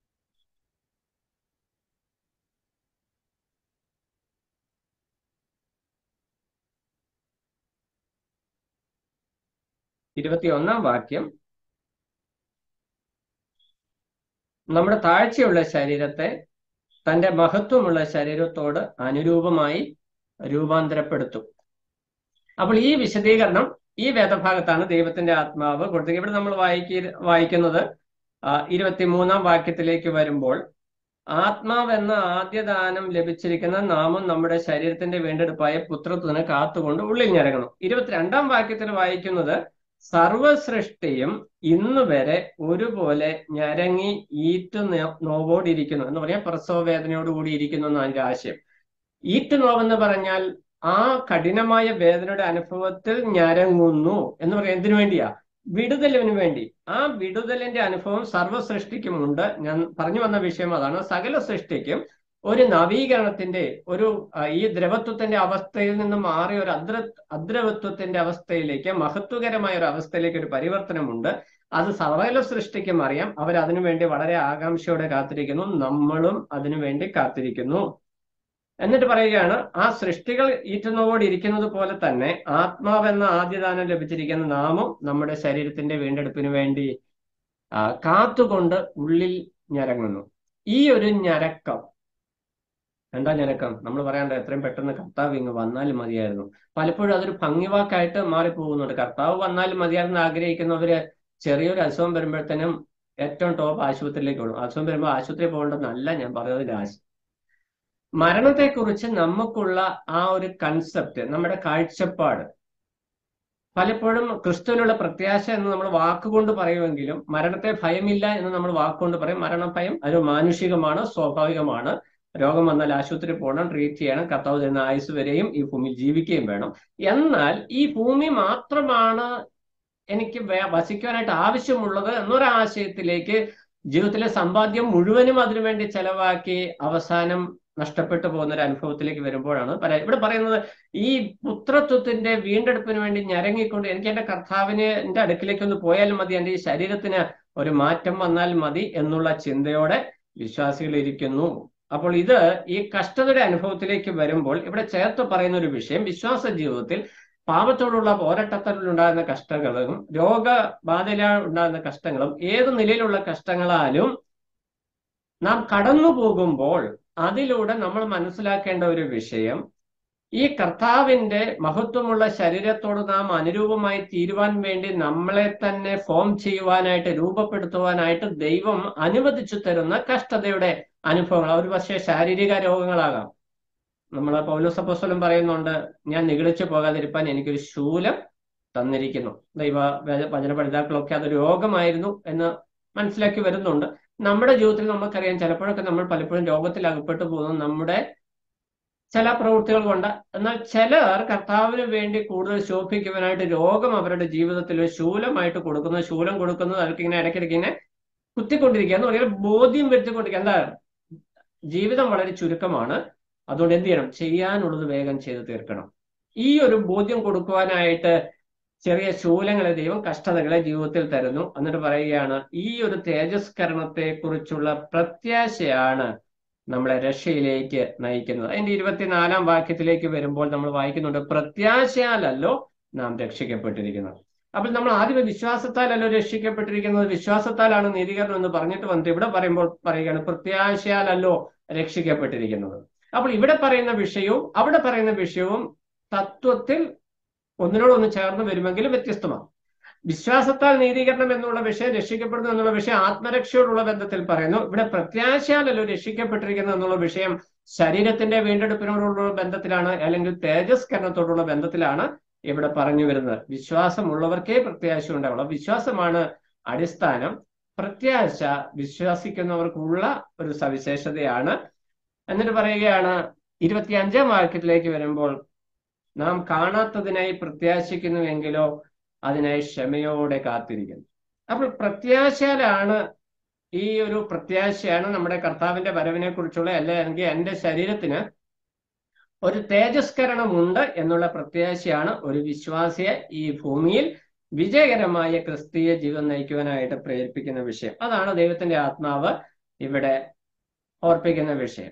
ഇരുപത്തിയൊന്നാം വാക്യം നമ്മുടെ താഴ്ചയുള്ള ശരീരത്തെ തന്റെ മഹത്വമുള്ള ശരീരത്തോട് അനുരൂപമായി രൂപാന്തരപ്പെടുത്തും അപ്പോൾ ഈ വിശദീകരണം ഈ വേദഭാഗത്താണ് ദൈവത്തിന്റെ ആത്മാവ് കൊടുത്തത് ഇവിടെ നമ്മൾ വായിക്ക വായിക്കുന്നത് ആ, ഇരുപത്തിമൂന്നാം വാക്യത്തിലേക്ക് വരുമ്പോൾ ആത്മാവ് എന്ന ആദ്യദാനം ലഭിച്ചിരിക്കുന്ന നാമം നമ്മുടെ ശരീരത്തിന്റെ വീണ്ടെടുപ്പായ പുത്രത്വത്തിന് കാത്തുകൊണ്ട് ഉള്ളിൽ ഞരങ്ങണം ഇരുപത്തിരണ്ടാം വാക്യത്തിൽ വായിക്കുന്നത് സർവസൃഷ്ടിയും ഇന്ന് വരെ ഒരുപോലെ ഞരങ്ങി ഈറ്റു നോ- നോവോടിരിക്കുന്നു എന്ന് പറയാൻ പ്രസവ വേദനയോട് കൂടി ഇരിക്കുന്നു എന്നാണ് അതിന്റെ ആശയം ഈറ്റ് നോവെന്ന് പറഞ്ഞാൽ ആ കഠിനമായ വേദനയുടെ അനുഭവത്തിൽ ഞരങ്ങുന്നു എന്ന് പറയാൻ എന്തിനു വേണ്ടിയാ വിടുതലിന് വേണ്ടി ആ വിടുതലിന്റെ അനുഭവം സർവ്വ സൃഷ്ടിക്കുമുണ്ട് ഞാൻ പറഞ്ഞു വന്ന വിഷയം അതാണ് സകല സൃഷ്ടിക്കും ഒരു നവീകരണത്തിന്റെ ഒരു ആ, ഈ ദ്രവത്വത്തിന്റെ അവസ്ഥയിൽ നിന്ന് മാറി ഒരു അദ്ര അദ്രവത്വത്തിന്റെ അവസ്ഥയിലേക്ക് മഹത്വകരമായ ഒരു അവസ്ഥയിലേക്ക് ഒരു പരിവർത്തനമുണ്ട് അത് സർവകല സൃഷ്ടിക്കും അറിയാം അവർ അതിനുവേണ്ടി വളരെ ആകാംക്ഷയോടെ കാത്തിരിക്കുന്നു നമ്മളും അതിനുവേണ്ടി കാത്തിരിക്കുന്നു എന്നിട്ട് പറയുകയാണ് ആ സൃഷ്ടികൾ ഈറ്റുന്നവോട് ഇരിക്കുന്നത് പോലെ തന്നെ ആത്മാവെന്ന ആദ്യദാനം ലഭിച്ചിരിക്കുന്ന നാമും നമ്മുടെ ശരീരത്തിന്റെ വീണ്ടെടുപ്പിന് വേണ്ടി ആ, കാത്തുകൊണ്ട് ഉള്ളിൽ ഞരങ്ങുന്നു ഈ ഒരു ഞരക്കം എന്താ ഞരക്കം നമ്മൾ പറയാണ്ട് എത്രയും പെട്ടെന്ന് കർത്താവ് ഇങ്ങ് വന്നാൽ മതിയായിരുന്നു പലപ്പോഴും അതൊരു ഭംഗിവാക്കായിട്ട് മാറിപ്പോകുന്നുണ്ട് കർത്താവ് വന്നാൽ മതിയായിരുന്നു ആഗ്രഹിക്കുന്നവര് ചെറിയൊരു അസുഖം വരുമ്പോഴത്തേനും ഏറ്റവും ടോപ്പ് ആശുപത്രിയിലേക്ക് പോകും അസുഖം വരുമ്പോൾ ആശുപത്രിയിൽ പോകേണ്ടെന്നല്ല ഞാൻ പറഞ്ഞതിൽ ആശ മരണത്തെക്കുറിച്ച് നമുക്കുള്ള ആ ഒരു കൺസെപ്റ്റ് നമ്മുടെ കാഴ്ചപ്പാട് പലപ്പോഴും ക്രിസ്തുവിനുള്ള പ്രത്യാശ എന്ന് നമ്മൾ വാക്കുകൊണ്ട് പറയുമെങ്കിലും മരണത്തെ ഭയമില്ല എന്ന് നമ്മൾ വാക്കുകൊണ്ട് പറയും മരണഭയം അത് മാനുഷികമാണ് സ്വാഭാവികമാണ് രോഗം വന്നാൽ ആശുപത്രി പോകണം ട്രീറ്റ് ചെയ്യണം കർത്താവ് തരുന്ന ആയുസ് വരെയും ഈ ഭൂമിയിൽ ജീവിക്കുകയും വേണം എന്നാൽ ഈ ഭൂമി മാത്രമാണ് എനിക്ക് വേ- വസിക്കാനായിട്ട് ആവശ്യമുള്ളത് എന്നൊരാശയത്തിലേക്ക് ജീവിതത്തിലെ സമ്പാദ്യം മുഴുവനും അതിനുവേണ്ടി ചെലവാക്കി അവസാനം നഷ്ടപ്പെട്ടു പോകുന്ന ഒരു അനുഭവത്തിലേക്ക് വരുമ്പോഴാണ് പറയാ ഇവിടെ പറയുന്നത് ഈ പുത്രത്വത്തിന്റെ വീണ്ടെടുപ്പിന് വേണ്ടി ഞരങ്ങിക്കൊണ്ട് എനിക്ക് എന്റെ കർത്താവിന് എന്റെ അടുക്കിലേക്ക് ഒന്ന് പോയാൽ മതി എന്റെ ഈ ശരീരത്തിന് ഒരു മാറ്റം വന്നാൽ മതി എന്നുള്ള ചിന്തയോടെ വിശ്വാസികൾ ഇരിക്കുന്നു അപ്പോൾ ഇത് ഈ കഷ്ടതയുടെ അനുഭവത്തിലേക്ക് വരുമ്പോൾ ഇവിടെ ചേർത്ത് പറയുന്ന ഒരു വിഷയം വിശ്വാസ ജീവിതത്തിൽ പാപത്തോടുള്ള പോരാട്ടത്തിൽ ഉണ്ടാകുന്ന കഷ്ടങ്ങളും രോഗബാധയിലാൽ ഉണ്ടാകുന്ന കഷ്ടങ്ങളും ഏത് നിലയിലുള്ള കഷ്ടങ്ങളാലും നാം കടന്നു പോകുമ്പോൾ അതിലൂടെ നമ്മൾ മനസ്സിലാക്കേണ്ട ഒരു വിഷയം ഈ കർത്താവിന്റെ മഹത്വമുള്ള ശരീരത്തോട് നാം അനുരൂപമായി തീരുവാൻ വേണ്ടി നമ്മളെ തന്നെ ഫോം ചെയ്യുവാനായിട്ട് രൂപപ്പെടുത്തുവാനായിട്ട് ദൈവം അനുവദിച്ചു തരുന്ന കഷ്ടതയുടെ അനുഭവങ്ങൾ ഒരു പക്ഷേ ശാരീരിക രോഗങ്ങളാകാം നമ്മൾ പൗലോസപ്പോസ്വലം പറയുന്നുണ്ട് ഞാൻ നിഗളിച്ചു പോകാതിരിക്കാൻ എനിക്കൊരു ശൂലം തന്നിരിക്കുന്നു ദൈവ വച- വചന പഠിതാക്കളൊക്കെ അത് രോഗമായിരുന്നു എന്ന് മനസ്സിലാക്കി വരുന്നുണ്ട് നമ്മുടെ ജീവിതത്തിൽ നമുക്കറിയാം ചിലപ്പോഴൊക്കെ നമ്മൾ പലപ്പോഴും രോഗത്തിൽ അകപ്പെട്ടു പോകുന്നത് നമ്മുടെ ചില പ്രവൃത്തികൾ കൊണ്ട് എന്നാൽ ചിലർ കർത്താവിന് വേണ്ടി കൂടുതൽ ശോഭിക്കുവാനായിട്ട് രോഗം അവരുടെ ജീവിതത്തിൽ ഒരു ശൂലമായിട്ട് കൊടുക്കുന്നു ശൂലം കൊടുക്കുന്നത് അവർക്ക് ഇങ്ങനെ ഇടയ്ക്കിടയ്ക്ക് ഇങ്ങനെ കുത്തിക്കൊണ്ടിരിക്കുക എന്ന് പറഞ്ഞാൽ ബോധ്യം വരുത്തിക്കൊണ്ടിരിക്കുക എന്താ ജീവിതം വളരെ ചുരുക്കമാണ് അതുകൊണ്ട് എന്ത് ചെയ്യണം ചെയ്യാനുള്ളത് വേഗം ചെയ്ത് തീർക്കണം ഈ ഒരു ബോധ്യം കൊടുക്കുവാനായിട്ട് ചെറിയ ശൂലങ്ങളെ ദൈവം കഷ്ടതകളെ ജീവിതത്തിൽ തരുന്നു എന്നിട്ട് പറയുകയാണ് ഈ ഒരു തേജസ്കരണത്തെ കുറിച്ചുള്ള പ്രത്യാശയാണ് നമ്മളെ രക്ഷയിലേക്ക് നയിക്കുന്നത് അതിന്റെ ഇരുപത്തിനാലാം വാക്യത്തിലേക്ക് വരുമ്പോൾ നമ്മൾ വായിക്കുന്നുണ്ട് പ്രത്യാശയാലല്ലോ നാം രക്ഷിക്കപ്പെട്ടിരിക്കുന്നത് അപ്പോൾ നമ്മൾ ആദ്യമേ വിശ്വാസത്താലല്ലോ രക്ഷിക്കപ്പെട്ടിരിക്കുന്നത് വിശ്വാസത്താലാണ് നീതീകരണം എന്ന് പറഞ്ഞിട്ട് വന്നിട്ട് ഇവിടെ പറയുമ്പോൾ പറയുകയാണ് പ്രത്യാശയാലല്ലോ രക്ഷിക്കപ്പെട്ടിരിക്കുന്നത് അപ്പോൾ ഇവിടെ പറയുന്ന വിഷയവും അവിടെ പറയുന്ന വിഷയവും തത്വത്തിൽ ഒന്നിനോടൊന്ന് ചേർന്ന് വരുമെങ്കിലും വ്യത്യസ്തമാണ് വിശ്വാസത്താൽ നീതീകരണം എന്നുള്ള വിഷയം രക്ഷിക്കപ്പെടുന്നു എന്നുള്ള വിഷയം ആത്മരക്ഷയോടുള്ള ബന്ധത്തിൽ പറയുന്നു ഇവിടെ പ്രത്യാശയാലല്ലോ രക്ഷിക്കപ്പെട്ടിരിക്കുന്നു എന്നുള്ള വിഷയം ശരീരത്തിന്റെ വീണ്ടെടുപ്പിനോടുള്ള ബന്ധത്തിലാണ് അല്ലെങ്കിൽ തേജസ്കരണത്തോടുള്ള ബന്ധത്തിലാണ് ഇവിടെ പറഞ്ഞു വരുന്നത് വിശ്വാസമുള്ളവർക്കേ പ്രത്യാശ ഉണ്ടാവുള്ളൂ വിശ്വാസമാണ് അടിസ്ഥാനം പ്രത്യാശ വിശ്വസിക്കുന്നവർക്കുള്ള ഒരു സവിശേഷതയാണ് എന്നിട്ട് പറയുകയാണ് ഇരുപത്തിയഞ്ചാം വാക്യത്തിലേക്ക് വരുമ്പോൾ നാം കാണാത്തതിനായി പ്രത്യാശിക്കുന്നുവെങ്കിലോ അതിനായി ക്ഷമയോടെ കാത്തിരിക്കുന്നു അപ്പോൾ പ്രത്യാശയിലാണ് ഈ ഒരു പ്രത്യാശയാണ് നമ്മുടെ കർത്താവിന്റെ വരവിനെ കുറിച്ചുള്ള അല്ലെങ്കിൽ എൻ്റെ ശരീരത്തിന് ഒരു തേജസ്കരണമുണ്ട് എന്നുള്ള പ്രത്യാശയാണ് ഒരു വിശ്വാസിയെ ഈ ഭൂമിയിൽ വിജയകരമായ ക്രിസ്തീയ ജീവിതം നയിക്കുവാനായിട്ട് പ്രേരിപ്പിക്കുന്ന വിഷയം അതാണ് ദൈവത്തിന്റെ ആത്മാവ് ഇവിടെ ഓർപ്പിക്കുന്ന വിഷയം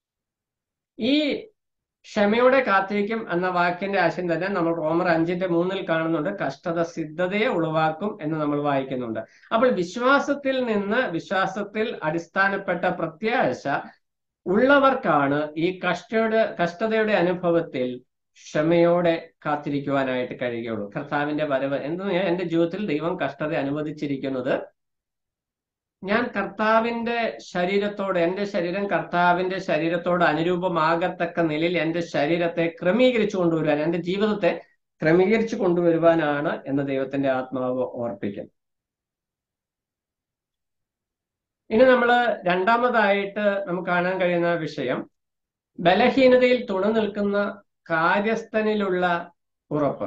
ഈ ക്ഷമയോടെ കാത്തിരിക്കും എന്ന വാക്കിന്റെ ആശയം തന്നെ നമ്മൾ റോമർ അഞ്ചിന്റെ മൂന്നിൽ കാണുന്നുണ്ട് കഷ്ടത സിദ്ധതയെ ഉളവാക്കും എന്ന് നമ്മൾ വായിക്കുന്നുണ്ട് അപ്പോൾ വിശ്വാസത്തിൽ നിന്ന് വിശ്വാസത്തിൽ അടിസ്ഥാനപ്പെട്ട പ്രത്യാശ ഉള്ളവർക്കാണ് ഈ കഷ്ടയുടെ കഷ്ടതയുടെ അനുഭവത്തിൽ ക്ഷമയോടെ കാത്തിരിക്കുവാനായിട്ട് കഴിയുകയുള്ളൂ കർത്താവിന്റെ വരവ് എന്ന് എന്റെ ജീവിതത്തിൽ ദൈവം കഷ്ടത അനുവദിച്ചിരിക്കുന്നത് ഞാൻ കർത്താവിന്റെ ശരീരത്തോട് എന്റെ ശരീരം കർത്താവിന്റെ ശരീരത്തോട് അനുരൂപമാകത്തക്ക നിലയിൽ എന്റെ ശരീരത്തെ ക്രമീകരിച്ചു കൊണ്ടുവരുവാൻ എന്റെ ജീവിതത്തെ ക്രമീകരിച്ചു കൊണ്ടുവരുവാനാണ് എന്ന് ദൈവത്തിന്റെ ആത്മാവ് ഓർപ്പിക്കും ഇനി നമ്മൾ രണ്ടാമതായിട്ട് നമുക്ക് കാണാൻ കഴിയുന്ന വിഷയം ബലഹീനതയിൽ തുണ നിൽക്കുന്ന കാര്യസ്ഥനിലുള്ള ഉറപ്പ്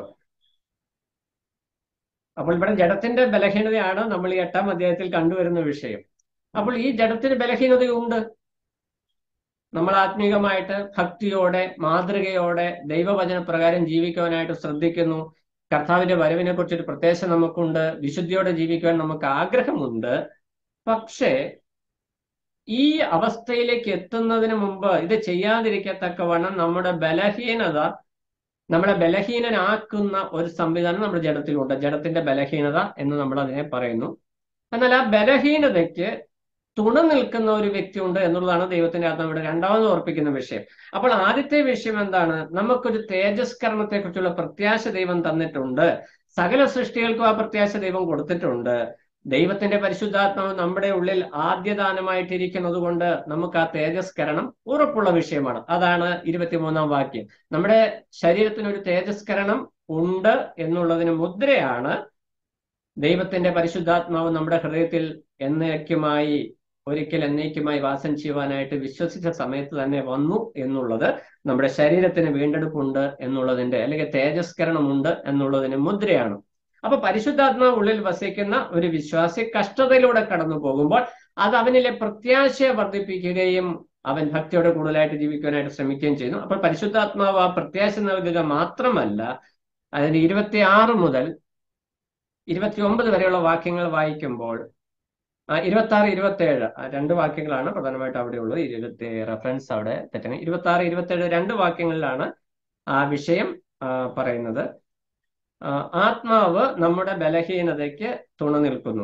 അപ്പോൾ ഇവിടെ ജഡത്തിന്റെ ബലഹീനതയാണ് നമ്മൾ ഈ എട്ടാം അധ്യായത്തിൽ കണ്ടുവരുന്ന വിഷയം അപ്പോൾ ഈ ജഡത്തിന് ബലഹീനതയുണ്ട് നമ്മൾ ആത്മീകമായിട്ട് ഭക്തിയോടെ മാതൃകയോടെ ദൈവവചന പ്രകാരം ജീവിക്കുവാനായിട്ട് ശ്രദ്ധിക്കുന്നു കർത്താവിന്റെ വരവിനെ കുറിച്ചൊരു പ്രത്യാശ നമുക്കുണ്ട് വിശുദ്ധിയോടെ ജീവിക്കുവാൻ നമുക്ക് ആഗ്രഹമുണ്ട് പക്ഷേ ഈ അവസ്ഥയിലേക്ക് എത്തുന്നതിന് മുമ്പ് ഇത് ചെയ്യാതിരിക്കത്തക്കവണ്ണം നമ്മുടെ ബലഹീനത നമ്മളെ ബലഹീനനാക്കുന്ന ഒരു സംവിധാനം നമ്മുടെ ജഡത്തിലുണ്ട് ജഡത്തിന്റെ ബലഹീനത എന്ന് നമ്മൾ അതിനെ പറയുന്നു എന്നാൽ ആ ബലഹീനതയ്ക്ക് തുണ നിൽക്കുന്ന ഒരു വ്യക്തി ഉണ്ട് എന്നുള്ളതാണ് ദൈവത്തിന്റെ ആത്മാവ് ഇവിടെ രണ്ടാമത് ഓർപ്പിക്കുന്ന വിഷയം അപ്പോൾ ആദ്യത്തെ വിഷയം എന്താണ് നമുക്കൊരു തേജസ്കരണത്തെ കുറിച്ചുള്ള പ്രത്യാശ ദൈവം തന്നിട്ടുണ്ട് സകല സൃഷ്ടികൾക്കും ആ പ്രത്യാശ ദൈവം കൊടുത്തിട്ടുണ്ട് ദൈവത്തിന്റെ പരിശുദ്ധാത്മാവ് നമ്മുടെ ഉള്ളിൽ ആദ്യദാനമായിട്ടിരിക്കുന്നത് കൊണ്ട് നമുക്ക് ആ തേജസ്കരണം ഉറപ്പുള്ള വിഷയമാണ് അതാണ് ഇരുപത്തിമൂന്നാം വാക്യം നമ്മുടെ ശരീരത്തിന് ഒരു തേജസ്കരണം ഉണ്ട് എന്നുള്ളതിന് മുദ്രയാണ് ദൈവത്തിന്റെ പരിശുദ്ധാത്മാവ് നമ്മുടെ ഹൃദയത്തിൽ എന്നേക്കുമായി ഒരിക്കൽ എന്നേക്കുമായി വാസം ചെയ്യുവാനായിട്ട് വിശ്വസിച്ച സമയത്ത് തന്നെ വന്നു എന്നുള്ളത് നമ്മുടെ ശരീരത്തിന് വീണ്ടെടുപ്പുണ്ട് എന്നുള്ളതിന്റെ അല്ലെങ്കിൽ തേജസ്കരണമുണ്ട് എന്നുള്ളതിന് മുദ്രയാണ് അപ്പൊ പരിശുദ്ധാത്മാവ് ഉള്ളിൽ വസിക്കുന്ന ഒരു വിശ്വാസി കഷ്ടതയിലൂടെ കടന്നു പോകുമ്പോൾ അത് അവനിലെ പ്രത്യാശയെ വർദ്ധിപ്പിക്കുകയും അവൻ ഭക്തിയോടെ കൂടുതലായിട്ട് ജീവിക്കാനായിട്ട് ശ്രമിക്കുകയും ചെയ്യുന്നു അപ്പോൾ പരിശുദ്ധാത്മാവ് ആ പ്രത്യാശ നൽകുക മാത്രമല്ല അതിന് ഇരുപത്തി ആറ് മുതൽ ഇരുപത്തി ഒമ്പത് വരെയുള്ള വാക്യങ്ങൾ വായിക്കുമ്പോൾ ഇരുപത്തി ആറ് ഇരുപത്തി ഏഴ് രണ്ട് വാക്യങ്ങളാണ് പ്രധാനമായിട്ട് അവിടെ ഉള്ളത് ഇരുപത്തി റെഫറൻസ് അവിടെ തെറ്റാണ് ഇരുപത്തി ആറ് ഇരുപത്തി ഏഴ് രണ്ട് വാക്യങ്ങളിലാണ് ആ വിഷയം പറയുന്നത് ആത്മാവ് നമ്മുടെ ബലഹീനതയ്ക്ക് തുണ നിൽക്കുന്നു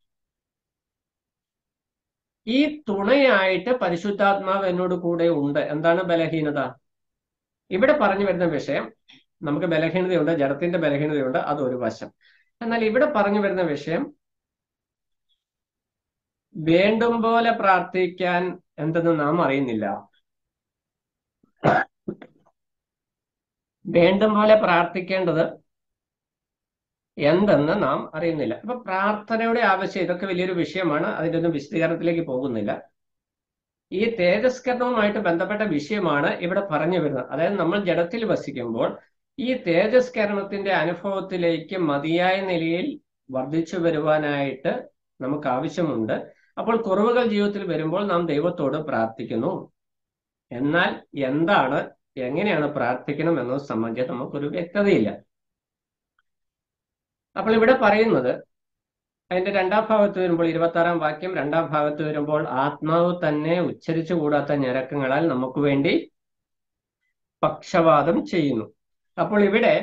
ഈ തുണയായിട്ട് പരിശുദ്ധാത്മാവ് എന്നോട് കൂടെ ഉണ്ട് എന്താണ് ബലഹീനത ഇവിടെ പറഞ്ഞു വരുന്ന വിഷയം നമുക്ക് ബലഹീനതയുണ്ട് ജഡത്തിന്റെ ബലഹീനതയുണ്ട് അതൊരു വശം എന്നാൽ ഇവിടെ പറഞ്ഞു വരുന്ന വിഷയം വേണ്ടും പോലെ പ്രാർത്ഥിക്കാൻ എന്തെന്ന് നാം അറിയുന്നില്ല വേണ്ടും പോലെ പ്രാർത്ഥിക്കേണ്ടത് എന്തെന്ന് നാം അറിയുന്നില്ല അപ്പൊ പ്രാർത്ഥനയുടെ ആവശ്യം ഇതൊക്കെ വലിയൊരു വിഷയമാണ് അതിൻ്റെ ഒന്നും വിശദീകരണത്തിലേക്ക് പോകുന്നില്ല ഈ തേജസ്കരണവുമായിട്ട് ബന്ധപ്പെട്ട വിഷയമാണ് ഇവിടെ പറഞ്ഞു വരുന്നത് അതായത് നമ്മൾ ജഡത്തിൽ വസിക്കുമ്പോൾ ഈ തേജസ്കരണത്തിന്റെ അനുഭവത്തിലേക്ക് മതിയായ നിലയിൽ വർദ്ധിച്ചു വരുവാനായിട്ട് നമുക്ക് ആവശ്യമുണ്ട് അപ്പോൾ കുറവുകൾ ജീവിതത്തിൽ വരുമ്പോൾ നാം ദൈവത്തോട് പ്രാർത്ഥിക്കുന്നു എന്നാൽ എന്താണ് എങ്ങനെയാണ് പ്രാർത്ഥിക്കണം എന്നത് സംബന്ധിച്ച് നമുക്കൊരു വ്യക്തതയില്ല അപ്പോൾ ഇവിടെ പറയുന്നത് അതിന്റെ രണ്ടാം ഭാഗത്ത് വരുമ്പോൾ ഇരുപത്തി ആറാം വാക്യം രണ്ടാം ഭാഗത്ത് വരുമ്പോൾ ആത്മാവ് തന്നെ ഉച്ചരിച്ചു കൂടാത്ത ഞരക്കങ്ങളാൽ നമുക്ക് വേണ്ടി പക്ഷപാതം ചെയ്യുന്നു അപ്പോൾ ഇവിടെ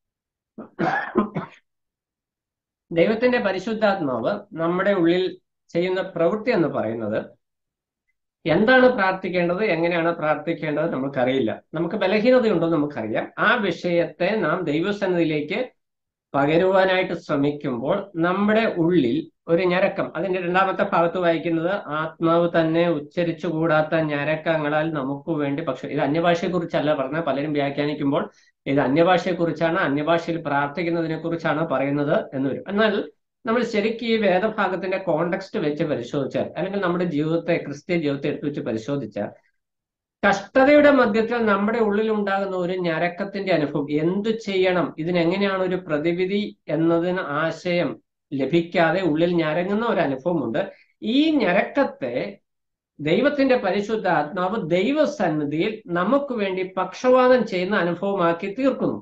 ദൈവത്തിന്റെ പരിശുദ്ധാത്മാവ് നമ്മുടെ ഉള്ളിൽ ചെയ്യുന്ന പ്രവൃത്തി എന്ന് പറയുന്നത് എന്താണ് പ്രാർത്ഥിക്കേണ്ടത് എങ്ങനെയാണ് പ്രാർത്ഥിക്കേണ്ടത് നമുക്കറിയില്ല നമുക്ക് ബലഹീനതയുണ്ടോ നമുക്കറിയാം ആ വിഷയത്തെ നാം ദൈവസന്നിധിയിലേക്ക് പകരുവാനായിട്ട് ശ്രമിക്കുമ്പോൾ നമ്മുടെ ഉള്ളിൽ ഒരു ഞരക്കം അതിന്റെ രണ്ടാമത്തെ ഭാഗത്ത് വായിക്കുന്നത് ആത്മാവ് തന്നെ ഉച്ചരിച്ചു കൂടാത്ത ഞരക്കങ്ങളാൽ നമുക്ക് വേണ്ടി പക്ഷെ ഇത് അന്യഭാഷയെ കുറിച്ചല്ല പറഞ്ഞ പലരും വ്യാഖ്യാനിക്കുമ്പോൾ ഇത് അന്യഭാഷയെ കുറിച്ചാണ് അന്യഭാഷയിൽ പ്രാർത്ഥിക്കുന്നതിനെ കുറിച്ചാണ് പറയുന്നത് എന്ന് വരും എന്നാൽ നമ്മൾ ശരിക്കും ഈ വേദഭാഗത്തിന്റെ കോണ്ടക്സ്റ്റ് വെച്ച് പരിശോധിച്ചാൽ അല്ലെങ്കിൽ നമ്മുടെ ജീവിതത്തെ ക്രിസ്ത്യൻ ജീവിതത്തെ എടുത്തു വെച്ച് പരിശോധിച്ചാൽ കഷ്ടതയുടെ മധ്യത്തിൽ നമ്മുടെ ഉള്ളിൽ ഉണ്ടാകുന്ന ഒരു ഞരക്കത്തിന്റെ അനുഭവം എന്തു ചെയ്യണം ഇതിനെങ്ങനെയാണ് ഒരു പ്രതിവിധി എന്നതിന് ആശയം ലഭിക്കാതെ ഉള്ളിൽ ഞരങ്ങുന്ന ഒരു അനുഭവമുണ്ട് ഈ ഞരക്കത്തെ ദൈവത്തിന്റെ പരിശുദ്ധ ആത്മാവ് ദൈവസന്നിധിയിൽ നമുക്ക് വേണ്ടി പക്ഷപാതം ചെയ്യുന്ന അനുഭവമാക്കി തീർക്കുന്നു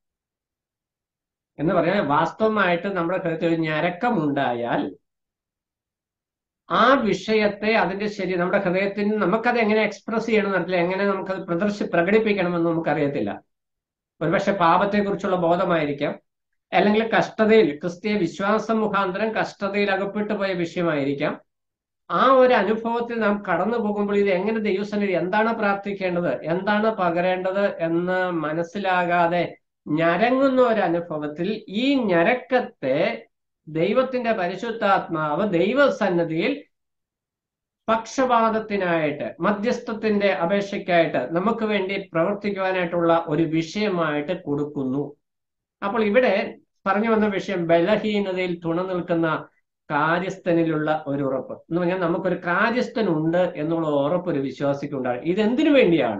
എന്ന് പറയാൻ വാസ്തവമായിട്ട് നമ്മുടെ ഹൃദയത്തിൽ ഒരു ഞരക്കമുണ്ടായാൽ ആ വിഷയത്തെ അതിന്റെ ശരി നമ്മുടെ ഹൃദയത്തിന് നമുക്കത് എങ്ങനെ എക്സ്പ്രസ് ചെയ്യണം അറിയില്ല എങ്ങനെ നമുക്കത് പ്രദർശി പ്രകടിപ്പിക്കണമെന്ന് നമുക്കറിയത്തില്ല ഒരുപക്ഷെ പാപത്തെക്കുറിച്ചുള്ള ബോധമായിരിക്കാം അല്ലെങ്കിൽ കഷ്ടതയിൽ ക്രിസ്തീയ വിശ്വാസം മുഖാന്തരം കഷ്ടതയിൽ അകപ്പെട്ടു പോയ വിഷയമായിരിക്കാം ആ ഒരു അനുഭവത്തിൽ നാം കടന്നു പോകുമ്പോൾ ഇത് എങ്ങനെ ദൈവസന്നിധി എന്താണ് പ്രാർത്ഥിക്കേണ്ടത് എന്താണ് പകരേണ്ടത് എന്ന് മനസ്സിലാകാതെ ഞരങ്ങുന്ന ഒരു അനുഭവത്തിൽ ഈ ഞരക്കത്തെ ദൈവത്തിന്റെ പരിശുദ്ധാത്മാവ് ദൈവസന്നിധിയിൽ പക്ഷപാതത്തിനായിട്ട് മധ്യസ്ഥത്തിന്റെ അപേക്ഷയ്ക്കായിട്ട് നമുക്ക് വേണ്ടി പ്രവർത്തിക്കുവാനായിട്ടുള്ള ഒരു വിഷയമായിട്ട് കൊടുക്കുന്നു അപ്പോൾ ഇവിടെ പറഞ്ഞു വന്ന വിഷയം ബലഹീനതയിൽ തുണ നിൽക്കുന്ന കാര്യസ്ഥനിലുള്ള ഒരു ഉറപ്പ് എന്ന് പറഞ്ഞാൽ നമുക്കൊരു കാര്യസ്ഥനുണ്ട് എന്നുള്ള ഉറപ്പ് ഒരു വിശ്വാസിക്കുണ്ടാകും ഇതെന്തിനു വേണ്ടിയാണ്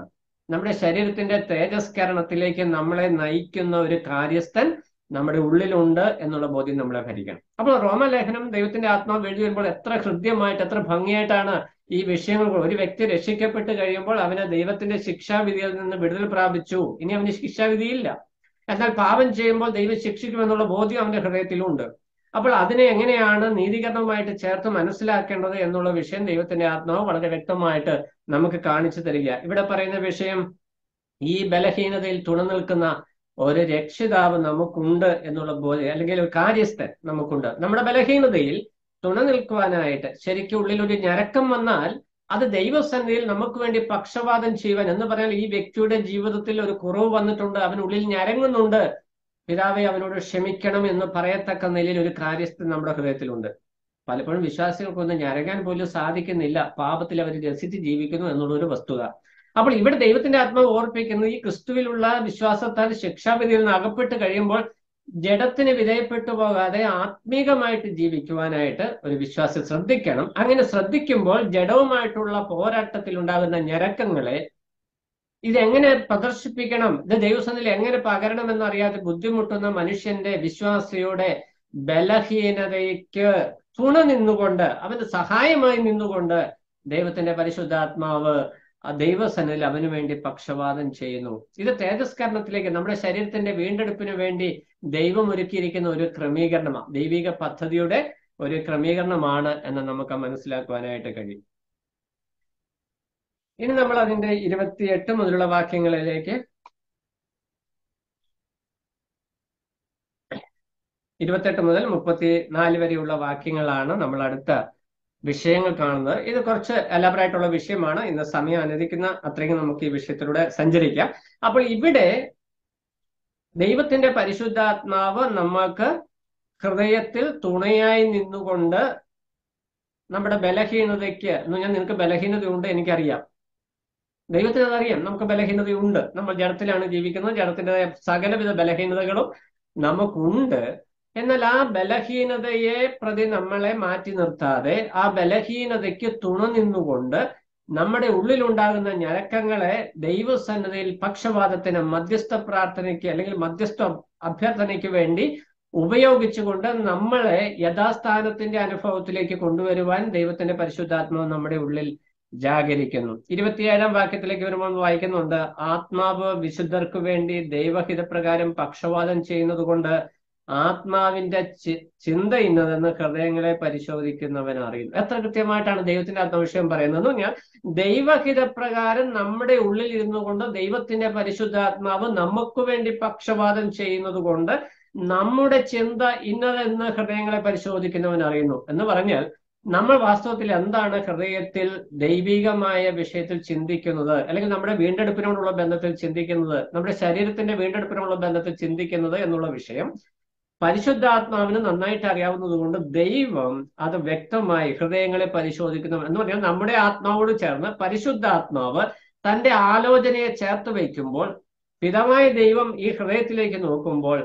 നമ്മുടെ ശരീരത്തിന്റെ തേജസ്കരണത്തിലേക്ക് നമ്മളെ നയിക്കുന്ന ഒരു കാര്യസ്ഥൻ നമ്മുടെ ഉള്ളിലുണ്ട് എന്നുള്ള ബോധ്യം നമ്മളെ ഭരിക്കണം അപ്പോൾ റോമലേഖനം ദൈവത്തിന്റെ ആത്മാവ് എഴുതി വരുമ്പോൾ എത്ര ഹൃദ്യമായിട്ട് എത്ര ഭംഗിയായിട്ടാണ് ഈ വിഷയങ്ങൾ ഒരു വ്യക്തി രക്ഷിക്കപ്പെട്ട് കഴിയുമ്പോൾ അവന് ദൈവത്തിന്റെ ശിക്ഷാവിധിയിൽ നിന്ന് വിടുതൽ പ്രാപിച്ചു ഇനി അവന് ശിക്ഷാവിധിയില്ല എന്നാൽ പാപം ചെയ്യുമ്പോൾ ദൈവം ശിക്ഷിക്കുമെന്നുള്ള ബോധ്യം അവന്റെ ഹൃദയത്തിലുണ്ട് അപ്പോൾ അതിനെ എങ്ങനെയാണ് നീതീകരണവുമായിട്ട് ചേർത്ത് മനസ്സിലാക്കേണ്ടത് എന്നുള്ള വിഷയം ദൈവത്തിന്റെ ആത്മാവ് വളരെ വ്യക്തമായിട്ട് നമുക്ക് കാണിച്ചു തരിക ഇവിടെ പറയുന്ന വിഷയം ഈ ബലഹീനതയിൽ തുണനിൽക്കുന്ന ഒരു രക്ഷിതാവ് നമുക്കുണ്ട് എന്നുള്ള ബോധ്യം അല്ലെങ്കിൽ ഒരു കാര്യസ്ഥൻ നമുക്കുണ്ട് നമ്മുടെ ബലഹീനതയിൽ തുണ നിൽക്കുവാനായിട്ട് ശരിക്കും ഉള്ളിൽ ഒരു ഞരക്കം വന്നാൽ അത് ദൈവസന്നിധിയിൽ നമുക്ക് വേണ്ടി പക്ഷപാതം ചെയ്യുവാൻ എന്ന് പറഞ്ഞാൽ ഈ വ്യക്തിയുടെ ജീവിതത്തിൽ ഒരു കുറവ് വന്നിട്ടുണ്ട് അവനുള്ളിൽ ഞരങ്ങുന്നുണ്ട് പിതാവെ അവനോട് ക്ഷമിക്കണം എന്ന് പറയത്തക്ക നിലയിൽ ഒരു കാര്യസ്ഥൻ നമ്മുടെ ഹൃദയത്തിലുണ്ട് പലപ്പോഴും വിശ്വാസികൾക്കൊന്നും ഞരങ്ങാൻ പോലും സാധിക്കുന്നില്ല പാപത്തിൽ അവർ രസിച്ച് ജീവിക്കുന്നു എന്നുള്ള ഒരു വസ്തുത അപ്പോൾ ഇവിടെ ദൈവത്തിന്റെ ആത്മാവ് ഓർപ്പിക്കുന്നത് ഈ ക്രിസ്തുവിലുള്ള വിശ്വാസത്താൽ ശിക്ഷാവിധിയിൽ നിന്ന് അകപ്പെട്ട് കഴിയുമ്പോൾ ജഡത്തിന് വിധേയപ്പെട്ടു പോകാതെ ആത്മീകമായിട്ട് ജീവിക്കുവാനായിട്ട് ഒരു വിശ്വാസി ശ്രദ്ധിക്കണം അങ്ങനെ ശ്രദ്ധിക്കുമ്പോൾ ജഡവുമായിട്ടുള്ള പോരാട്ടത്തിൽ ഉണ്ടാകുന്ന ഞരക്കങ്ങളെ ഇതെങ്ങനെ പ്രദർശിപ്പിക്കണം ഇത് ദൈവസന്നിധിയിൽ എങ്ങനെ പകരണം എന്നറിയാതെ ബുദ്ധിമുട്ടുന്ന മനുഷ്യന്റെ വിശ്വാസിയുടെ ബലഹീനതയ്ക്ക് തുണ നിന്നുകൊണ്ട് അവന് സഹായമായി നിന്നുകൊണ്ട് ദൈവത്തിന്റെ പരിശുദ്ധാത്മാവ് ആ ദൈവസന്നിധിയിൽ അവന് വേണ്ടി പക്ഷപാതം ചെയ്യുന്നു ഇത് തേജസ്കരണത്തിലേക്ക് നമ്മുടെ ശരീരത്തിന്റെ വീണ്ടെടുപ്പിന് വേണ്ടി ദൈവം ഒരുക്കിയിരിക്കുന്ന ഒരു ക്രമീകരണമാണ് ദൈവിക പദ്ധതിയുടെ ഒരു ക്രമീകരണമാണ് എന്ന് നമുക്ക് മനസ്സിലാക്കുവാനായിട്ട് കഴിയും ഇനി നമ്മൾ അതിന്റെ ഇരുപത്തിയെട്ട് മുതലുള്ള വാക്യങ്ങളിലേക്ക് ഇരുപത്തെട്ട് മുതൽ മുപ്പത്തി നാല് വരെയുള്ള വാക്യങ്ങളാണ് നമ്മൾ അടുത്ത വിഷയങ്ങൾ കാണുന്നത് ഇത് കുറച്ച് എലാബറായിട്ടുള്ള വിഷയമാണ് ഇന്ന് സമയം അനുവദിക്കുന്ന അത്രയും നമുക്ക് ഈ വിഷയത്തിലൂടെ സഞ്ചരിക്കാം അപ്പോൾ ഇവിടെ ദൈവത്തിന്റെ പരിശുദ്ധാത്മാവ് നമുക്ക് ഹൃദയത്തിൽ തുണയായി നിന്നുകൊണ്ട് നമ്മുടെ ബലഹീനതയ്ക്ക് എന്ന് പറഞ്ഞാൽ നിനക്ക് ബലഹീനതയുണ്ട് എനിക്കറിയാം ദൈവത്തിന് അതറിയാം നമുക്ക് ബലഹീനതയുണ്ട് നമ്മൾ ജഡത്തിലാണ് ജീവിക്കുന്നത് ജഡത്തിന്റെ സകലവിധ ബലഹീനതകളും നമുക്കുണ്ട് എന്നാൽ ആ ബലഹീനതയെ പ്രതി നമ്മളെ മാറ്റി നിർത്താതെ ആ ബലഹീനതയ്ക്ക് തുണ നിന്നുകൊണ്ട് നമ്മുടെ ഉള്ളിലുണ്ടാകുന്ന ഞരക്കങ്ങളെ ദൈവസന്നതയിൽ പക്ഷപാതത്തിന് മധ്യസ്ഥ പ്രാർത്ഥനയ്ക്ക് അല്ലെങ്കിൽ മധ്യസ്ഥ അഭ്യർത്ഥനയ്ക്ക് വേണ്ടി ഉപയോഗിച്ചുകൊണ്ട് നമ്മളെ യഥാസ്ഥാനത്തിന്റെ അനുഭവത്തിലേക്ക് കൊണ്ടുവരുവാൻ ദൈവത്തിന്റെ പരിശുദ്ധാത്മാവ് നമ്മുടെ ഉള്ളിൽ ജാഗരിക്കുന്നു ഇരുപത്തിയേഴാം വാക്യത്തിലേക്ക് വരുമ്പോൾ വായിക്കുന്നുണ്ട് ആത്മാവ് വിശുദ്ധർക്ക് വേണ്ടി ദൈവഹിതപ്രകാരം പക്ഷപാതം ചെയ്യുന്നത് കൊണ്ട് ആത്മാവിന്റെ ചിന്ത ഇന്നതെന്ന് ഹൃദയങ്ങളെ പരിശോധിക്കുന്നവൻ അറിയുന്നു എത്ര കൃത്യമായിട്ടാണ് ദൈവത്തിന്റെ ആത്മവിഷയം പറയുന്നത് ഞാൻ ദൈവഹിതപ്രകാരം നമ്മുടെ ഉള്ളിൽ ഇരുന്നു കൊണ്ട് ദൈവത്തിന്റെ പരിശുദ്ധാത്മാവ് നമുക്ക് വേണ്ടി പക്ഷപാതം ചെയ്യുന്നത് കൊണ്ട് നമ്മുടെ ചിന്ത ഇന്നതെന്ന് ഹൃദയങ്ങളെ പരിശോധിക്കുന്നവൻ അറിയുന്നു എന്ന് പറഞ്ഞാൽ നമ്മൾ വാസ്തവത്തിൽ എന്താണ് ഹൃദയത്തിൽ ദൈവികമായ വിഷയത്തിൽ ചിന്തിക്കുന്നത് അല്ലെങ്കിൽ നമ്മുടെ വീണ്ടെടുപ്പിനോടുള്ള ബന്ധത്തിൽ ചിന്തിക്കുന്നത് നമ്മുടെ ശരീരത്തിന്റെ വീണ്ടെടുപ്പിനോടുള്ള ബന്ധത്തിൽ ചിന്തിക്കുന്നത് എന്നുള്ള വിഷയം പരിശുദ്ധാത്മാവിന് നന്നായിട്ട് അറിയാവുന്നത് കൊണ്ട് ദൈവം അത് വ്യക്തമായി ഹൃദയങ്ങളെ പരിശോധിക്കുന്നു എന്ന് പറഞ്ഞാൽ നമ്മുടെ ആത്മാവോട് ചേർന്ന് പരിശുദ്ധാത്മാവ് തന്റെ ആലോചനയെ ചേർത്ത് വയ്ക്കുമ്പോൾ പിതമായ ദൈവം ഈ ഹൃദയത്തിലേക്ക് നോക്കുമ്പോൾ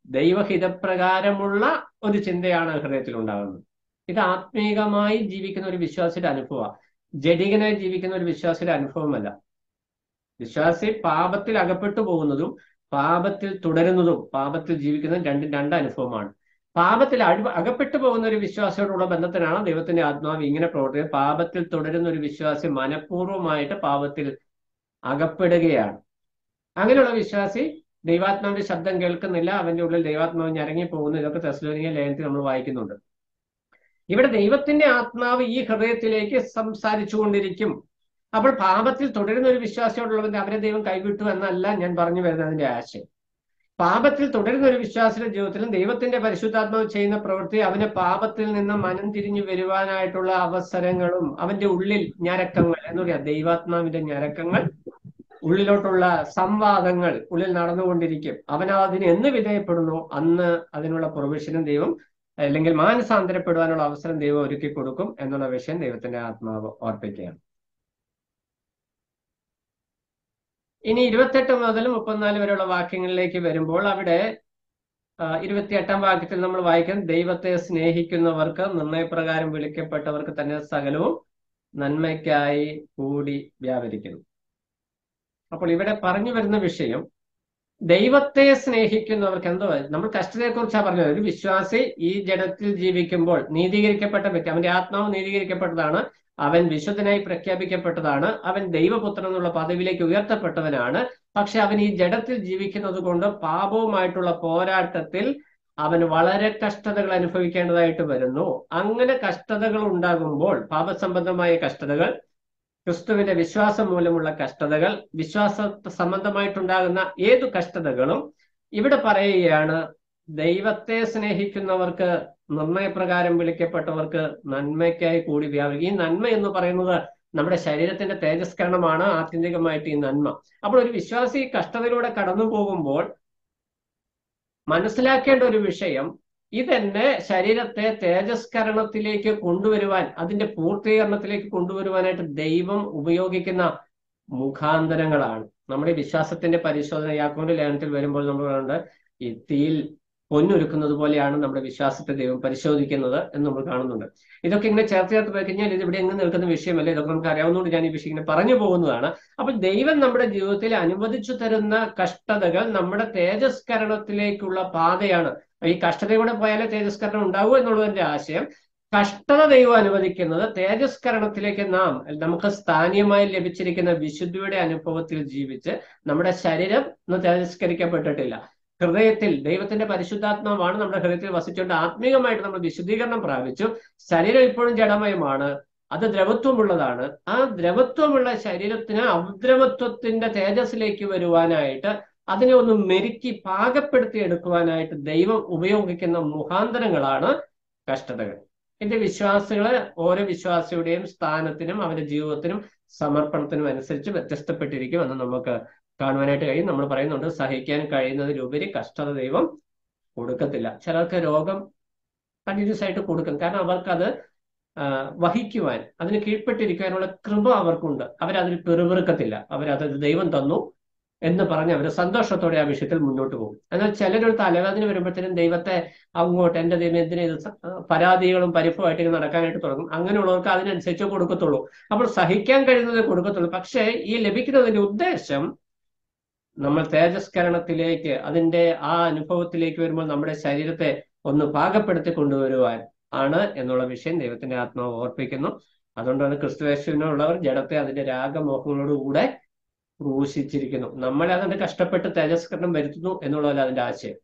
ദൈവഹിതപ്രകാരമുള്ള ഒരു ചിന്തയാണ് ഹൃദയത്തിൽ ഉണ്ടാകുന്നത് ഇത് ആത്മീകമായി ജീവിക്കുന്ന ഒരു വിശ്വാസിയുടെ അനുഭവമാണ് ജഡികനായി ജീവിക്കുന്ന ഒരു വിശ്വാസിയുടെ അനുഭവമല്ല വിശ്വാസി പാപത്തിൽ അകപ്പെട്ടു പോകുന്നതും പാപത്തിൽ തുടരുന്നതും പാപത്തിൽ ജീവിക്കുന്നതും രണ്ടും രണ്ട് അനുഭവമാണ് പാപത്തിൽ അഴി അകപ്പെട്ടു പോകുന്ന ഒരു വിശ്വാസിയോടുള്ള ബന്ധത്തിനാണ് ദൈവത്തിന്റെ ആത്മാവ് ഇങ്ങനെ പ്രവർത്തിക്കുന്നത് പാപത്തിൽ തുടരുന്ന ഒരു വിശ്വാസി മനഃപൂർവ്വമായിട്ട് പാപത്തിൽ അകപ്പെടുകയാണ് അങ്ങനെയുള്ള വിശ്വാസി ദൈവാത്മാവിന്റെ ശബ്ദം കേൾക്കുന്നില്ല അവന്റെ ഉള്ളിൽ ദൈവാത്മാവ് ഞരങ്ങി പോകുന്നു ഇതൊക്കെ തെസ്ലോനിയ ലേഖനത്തിൽ നമ്മൾ വായിക്കുന്നുണ്ട് ഇവിടെ ദൈവത്തിന്റെ ആത്മാവ് ഈ ഹൃദയത്തിലേക്ക് സംസാരിച്ചു കൊണ്ടിരിക്കും അപ്പോൾ പാപത്തിൽ തുടരുന്ന ഒരു വിശ്വാസിയോടുള്ളവന്റെ അവരെ ദൈവം കൈവിട്ടു എന്നല്ല ഞാൻ പറഞ്ഞു വരുന്നതിന്റെ ആശയം പാപത്തിൽ തുടരുന്ന ഒരു വിശ്വാസിയുടെ ജീവിതത്തിലും ദൈവത്തിന്റെ പരിശുദ്ധാത്മാവ് ചെയ്യുന്ന പ്രവൃത്തി അവന് പാപത്തിൽ നിന്ന് മനം തിരിഞ്ഞു വരുവാനായിട്ടുള്ള അവസരങ്ങളും അവന്റെ ഉള്ളിൽ ഞരക്കങ്ങൾ എന്ന് പറയാ ദൈവാത്മാവിന്റെ ഞരക്കങ്ങൾ ഉള്ളിലോട്ടുള്ള സംവാദങ്ങൾ ഉള്ളിൽ നടന്നുകൊണ്ടിരിക്കും അവൻ അതിന് എന്ന് വിധേയപ്പെടുന്നു അന്ന് അതിനുള്ള പ്രൊവിഷനും ദൈവം അല്ലെങ്കിൽ മാനസാന്തരപ്പെടുവാനുള്ള അവസരം ദൈവം ഒരുക്കി കൊടുക്കും എന്നുള്ള വിഷയം ദൈവത്തിന്റെ ആത്മാവ് ഓർപ്പിക്കുകയാണ് ഇനി ഇരുപത്തെട്ട് മുതൽ മുപ്പത്തിനാല് വരെയുള്ള വാക്യങ്ങളിലേക്ക് വരുമ്പോൾ അവിടെ ഇരുപത്തിയെട്ടാം വാക്യത്തിൽ നമ്മൾ വായിക്കുന്നത് ദൈവത്തെ സ്നേഹിക്കുന്നവർക്ക് നിർണയപ്രകാരം വിളിക്കപ്പെട്ടവർക്ക് തന്നെ സകലവും നന്മയ്ക്കായി കൂടി വ്യാപരിക്കുന്നു അപ്പോൾ ഇവിടെ പറഞ്ഞു വരുന്ന വിഷയം ദൈവത്തെ സ്നേഹിക്കുന്നവർക്ക് എന്തോ നമ്മൾ കഷ്ടതയെക്കുറിച്ചാണ് പറഞ്ഞത് ഒരു വിശ്വാസി ഈ ജഡത്തിൽ ജീവിക്കുമ്പോൾ നീതീകരിക്കപ്പെട്ട വ്യക്തി അവന്റെ ആത്മാവ് നീതീകരിക്കപ്പെട്ടതാണ് അവൻ വിശുദ്ധനായി പ്രഖ്യാപിക്കപ്പെട്ടതാണ് അവൻ ദൈവപുത്രൻ എന്നുള്ള പദവിയിലേക്ക് ഉയർത്തപ്പെട്ടവനാണ് പക്ഷെ അവൻ ഈ ജഡത്തിൽ ജീവിക്കുന്നത് കൊണ്ട് പാപവുമായിട്ടുള്ള പോരാട്ടത്തിൽ അവൻ വളരെ കഷ്ടതകൾ അനുഭവിക്കേണ്ടതായിട്ട് വരുന്നു അങ്ങനെ കഷ്ടതകൾ ഉണ്ടാകുമ്പോൾ പാപസംബന്ധമായ കഷ്ടതകൾ ക്രിസ്തുവിന്റെ വിശ്വാസം മൂലമുള്ള കഷ്ടതകൾ വിശ്വാസ സംബന്ധമായിട്ടുണ്ടാകുന്ന ഏതു കഷ്ടതകളും ഇവിടെ പറയുകയാണ് ദൈവത്തെ സ്നേഹിക്കുന്നവർക്ക് നിർണയപ്രകാരം വിളിക്കപ്പെട്ടവർക്ക് നന്മയ്ക്കായി കൂടി വ്യാപരിക്കും ഈ നന്മ എന്ന് പറയുന്നത് നമ്മുടെ ശരീരത്തിന്റെ തേജസ്കരണമാണ് ആത്യന്തികമായിട്ട് ഈ നന്മ അപ്പോൾ ഒരു വിശ്വാസി കഷ്ടതയിലൂടെ കടന്നു പോകുമ്പോൾ മനസ്സിലാക്കേണ്ട ഒരു വിഷയം ഇതെന്നെ ശരീരത്തെ തേജസ്കരണത്തിലേക്ക് കൊണ്ടുവരുവാൻ അതിന്റെ പൂർത്തീകരണത്തിലേക്ക് കൊണ്ടുവരുവാനായിട്ട് ദൈവം ഉപയോഗിക്കുന്ന മുഖാന്തരങ്ങളാണ് നമ്മുടെ വിശ്വാസത്തിന്റെ പരിശോധന യാക്കോന്റെ ലേഖനത്തിൽ വരുമ്പോൾ നമ്മൾ പറയുന്നുണ്ട് ഈ തീയിൽ പൊന്നൊരുക്കുന്നത് പോലെയാണ് നമ്മുടെ വിശ്വാസത്തെ ദൈവം പരിശോധിക്കുന്നത് എന്ന് നമ്മൾ കാണുന്നുണ്ട് ഇതൊക്കെ ഇങ്ങനെ ചേർത്ത് ചേർത്ത് പോയി കഴിഞ്ഞാൽ ഇത് ഇവിടെ എങ്ങനെ നിൽക്കുന്ന വിഷയമല്ല ഇതൊക്കെ നമുക്ക് അറിയാവുന്നതുകൊണ്ട് ഞാൻ ഈ വിഷയം ഇങ്ങനെ പറഞ്ഞു പോകുന്നതാണ് അപ്പോൾ ദൈവം നമ്മുടെ ജീവിതത്തിൽ അനുവദിച്ചു തരുന്ന കഷ്ടതകൾ നമ്മുടെ തേജസ്കരണത്തിലേക്കുള്ള പാതയാണ് ഈ കഷ്ടതയോടെ പോയാലേ തേജസ്കരണം ഉണ്ടാവൂ എന്നുള്ളതിന്റെ ആശയം കഷ്ടത ദൈവം അനുവദിക്കുന്നത് തേജസ്കരണത്തിലേക്ക് നാം നമുക്ക് സ്ഥാനീയമായി ലഭിച്ചിരിക്കുന്ന വിശുദ്ധിയുടെ അനുഭവത്തിൽ ജീവിച്ച് നമ്മുടെ ശരീരം ഇന്ന് തേജസ്കരിക്കപ്പെട്ടിട്ടില്ല ഹൃദയത്തിൽ ദൈവത്തിന്റെ പരിശുദ്ധാത്മാവാണ് നമ്മുടെ ഹൃദയത്തിൽ വസിച്ചുകൊണ്ട് ആത്മീകമായിട്ട് നമ്മൾ വിശുദ്ധീകരണം പ്രാപിച്ചു ശരീരം ഇപ്പോഴും ജഡമയമാണ് അത് ദ്രവത്വമുള്ളതാണ് ആ ദ്രവത്വമുള്ള ശരീരത്തിന് അദ്രവത്വത്തിന്റെ തേജസ്സിലേക്ക് വരുവാനായിട്ട് അതിനെ ഒന്ന് മെരുക്കി പാകപ്പെടുത്തി എടുക്കുവാനായിട്ട് ദൈവം ഉപയോഗിക്കുന്ന മുഖാന്തരങ്ങളാണ് കഷ്ടതകൾ എന്റെ വിശ്വാസികള് ഓരോ വിശ്വാസിയുടെയും സ്ഥാനത്തിനും അവന്റെ ജീവിതത്തിനും സമർപ്പണത്തിനും അനുസരിച്ച് വ്യത്യസ്തപ്പെട്ടിരിക്കും എന്ന് നമുക്ക് കാണുവാനായിട്ട് കഴിയും നമ്മൾ പറയുന്നുണ്ട് സഹിക്കാൻ കഴിയുന്നതിലുപരി കഷ്ടത ദൈവം കൊടുക്കത്തില്ല ചിലർക്ക് രോഗം കണ്ടിന്യൂസ് ആയിട്ട് കൊടുക്കും കാരണം അവർക്കത് വഹിക്കുവാൻ അതിന് കീഴ്പ്പെട്ടിരിക്കാനുള്ള കൃപ അവർക്കുണ്ട് അവരതിൽ പിറുപിറുക്കത്തില്ല അവരത് ദൈവം തന്നു എന്ന് പറഞ്ഞ് അവർ സന്തോഷത്തോടെ ആ വിഷയത്തിൽ മുന്നോട്ട് പോകും എന്നാൽ ചിലരൊരു തലവേദന വരുമ്പോഴത്തേനും ദൈവത്തെ അങ്ങോട്ട് എൻ്റെ ദൈവം എന്തിനെ ഇത് പരാതികളും പരിഫുമായിട്ട് ഇങ്ങനെ നടക്കാനായിട്ട് തുടങ്ങും അങ്ങനെയുള്ളവർക്ക് അതിനനുസരിച്ച് കൊടുക്കത്തുള്ളൂ അപ്പോൾ സഹിക്കാൻ കഴിയുന്നതേ കൊടുക്കത്തുള്ളൂ പക്ഷേ ഈ ലഭിക്കുന്നതിന്റെ ഉദ്ദേശം നമ്മൾ തേജസ്കരണത്തിലേക്ക് അതിന്റെ ആ അനുഭവത്തിലേക്ക് വരുമ്പോൾ നമ്മുടെ ശരീരത്തെ ഒന്ന് പാകപ്പെടുത്തി കൊണ്ടുവരുവാൻ ആണ് എന്നുള്ള വിഷയം ദൈവത്തിന്റെ ആത്മാവ് ഓർപ്പിക്കുന്നു അതുകൊണ്ടാണ് ക്രിസ്തുവേശുവിനുള്ളവർ ജഡത്തെ അതിന്റെ രാഗമോഹങ്ങളോടുകൂടെ ക്രൂശിച്ചിരിക്കുന്നു നമ്മളെ അതിന്റെ കഷ്ടപ്പെട്ട് തേജസ്കരണം വരുത്തുന്നു എന്നുള്ളതല്ല അതിന്റെ ആശയം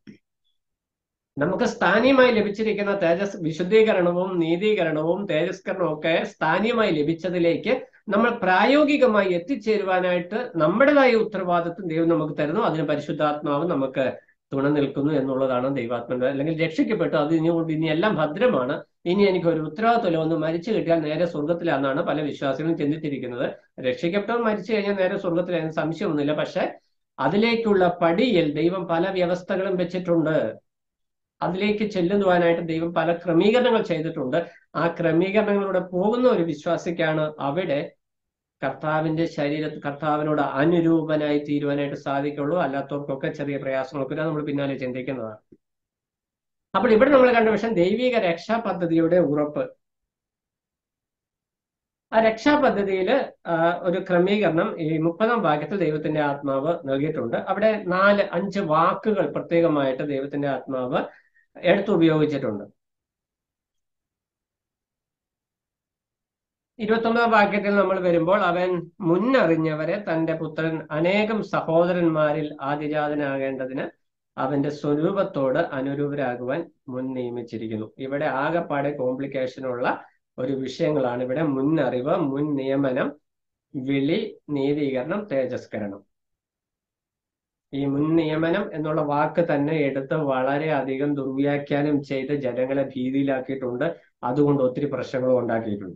നമുക്ക് സ്ഥാനീയമായി ലഭിച്ചിരിക്കുന്ന തേജസ് വിശുദ്ധീകരണവും നീതീകരണവും തേജസ്കരണവും ഒക്കെ സ്ഥാനീയമായി ലഭിച്ചതിലേക്ക് നമ്മൾ പ്രായോഗികമായി എത്തിച്ചേരുവാനായിട്ട് നമ്മുടേതായ ഉത്തരവാദിത്വം ദൈവം നമുക്ക് തരുന്നു അതിന് പരിശുദ്ധാത്മാവ് നമുക്ക് തുണ നിൽക്കുന്നു എന്നുള്ളതാണ് ദൈവാത്മന്റെ അല്ലെങ്കിൽ രക്ഷിക്കപ്പെട്ടു അത് ഇനി കൊണ്ട് ഇനി എല്ലാം ഭദ്രമാണ് ഇനി എനിക്ക് ഒരു ഉത്തരവാദിത്വമില്ല ഒന്ന് മരിച്ചു കിട്ടിയാൽ നേരെ സ്വർഗത്തിലാണെന്നാണ് പല വിശ്വാസികളും ചിന്തിച്ചിരിക്കുന്നത് രക്ഷിക്കപ്പെട്ടവൻ മരിച്ചു കഴിഞ്ഞാൽ നേരെ സ്വർഗത്തിലായെന്ന് സംശയമൊന്നുമില്ല പക്ഷെ അതിലേക്കുള്ള പടിയിൽ ദൈവം പല വ്യവസ്ഥകളും വെച്ചിട്ടുണ്ട് അതിലേക്ക് ചെല്ലുവാനായിട്ട് ദൈവം പല ക്രമീകരണങ്ങൾ ചെയ്തിട്ടുണ്ട് ആ ക്രമീകരണങ്ങളിലൂടെ പോകുന്ന ഒരു വിശ്വാസിക്കാണ് അവിടെ കർത്താവിന്റെ ശരീര കർത്താവിനോട് അനുരൂപനായി തീരുവാനായിട്ട് സാധിക്കുള്ളൂ അല്ലാത്തവർക്കൊക്കെ ചെറിയ പ്രയാസങ്ങളൊക്കെ നമ്മൾ പിന്നാലെ ചിന്തിക്കുന്നതാണ് അപ്പോൾ ഇവിടെ നമ്മൾ കണ്ട വിഷയം ദൈവിക രക്ഷാ പദ്ധതിയുടെ ഉറപ്പ് ആ രക്ഷാ പദ്ധതിയിൽ ഒരു ക്രമീകരണം ഈ മുപ്പതാം വാക്യത്തിൽ ദൈവത്തിന്റെ ആത്മാവ് നൽകിയിട്ടുണ്ട് അവിടെ നാല് അഞ്ച് വാക്കുകൾ പ്രത്യേകമായിട്ട് ദൈവത്തിന്റെ ആത്മാവ് എടുത്തുപയോഗിച്ചിട്ടുണ്ട് ഇരുപത്തൊമ്പതാം വാക്യത്തിൽ നമ്മൾ വരുമ്പോൾ അവൻ മുന്നറിഞ്ഞവരെ തന്റെ പുത്രൻ അനേകം സഹോദരന്മാരിൽ ആദിജാതനാകേണ്ടതിന് അവന്റെ സ്വരൂപത്തോട് അനുരൂപരാകുവാൻ മുൻ നിയമിച്ചിരിക്കുന്നു ഇവിടെ ആകെപ്പാടെ കോംപ്ലിക്കേഷനുള്ള ഒരു വിഷയങ്ങളാണ് ഇവിടെ മുന്നറിവ് മുൻ നിയമനം വിളി നീതീകരണം തേജസ്കരണം ഈ മുൻ നിയമനം എന്നുള്ള വാക്ക് തന്നെ എടുത്ത് വളരെ അധികം ദുർവ്യാഖ്യാനം ചെയ്ത് ജനങ്ങളെ ഭീതിയിലാക്കിയിട്ടുണ്ട് അതുകൊണ്ട് ഒത്തിരി പ്രശ്നങ്ങളും ഉണ്ടാക്കിയിട്ടുണ്ട്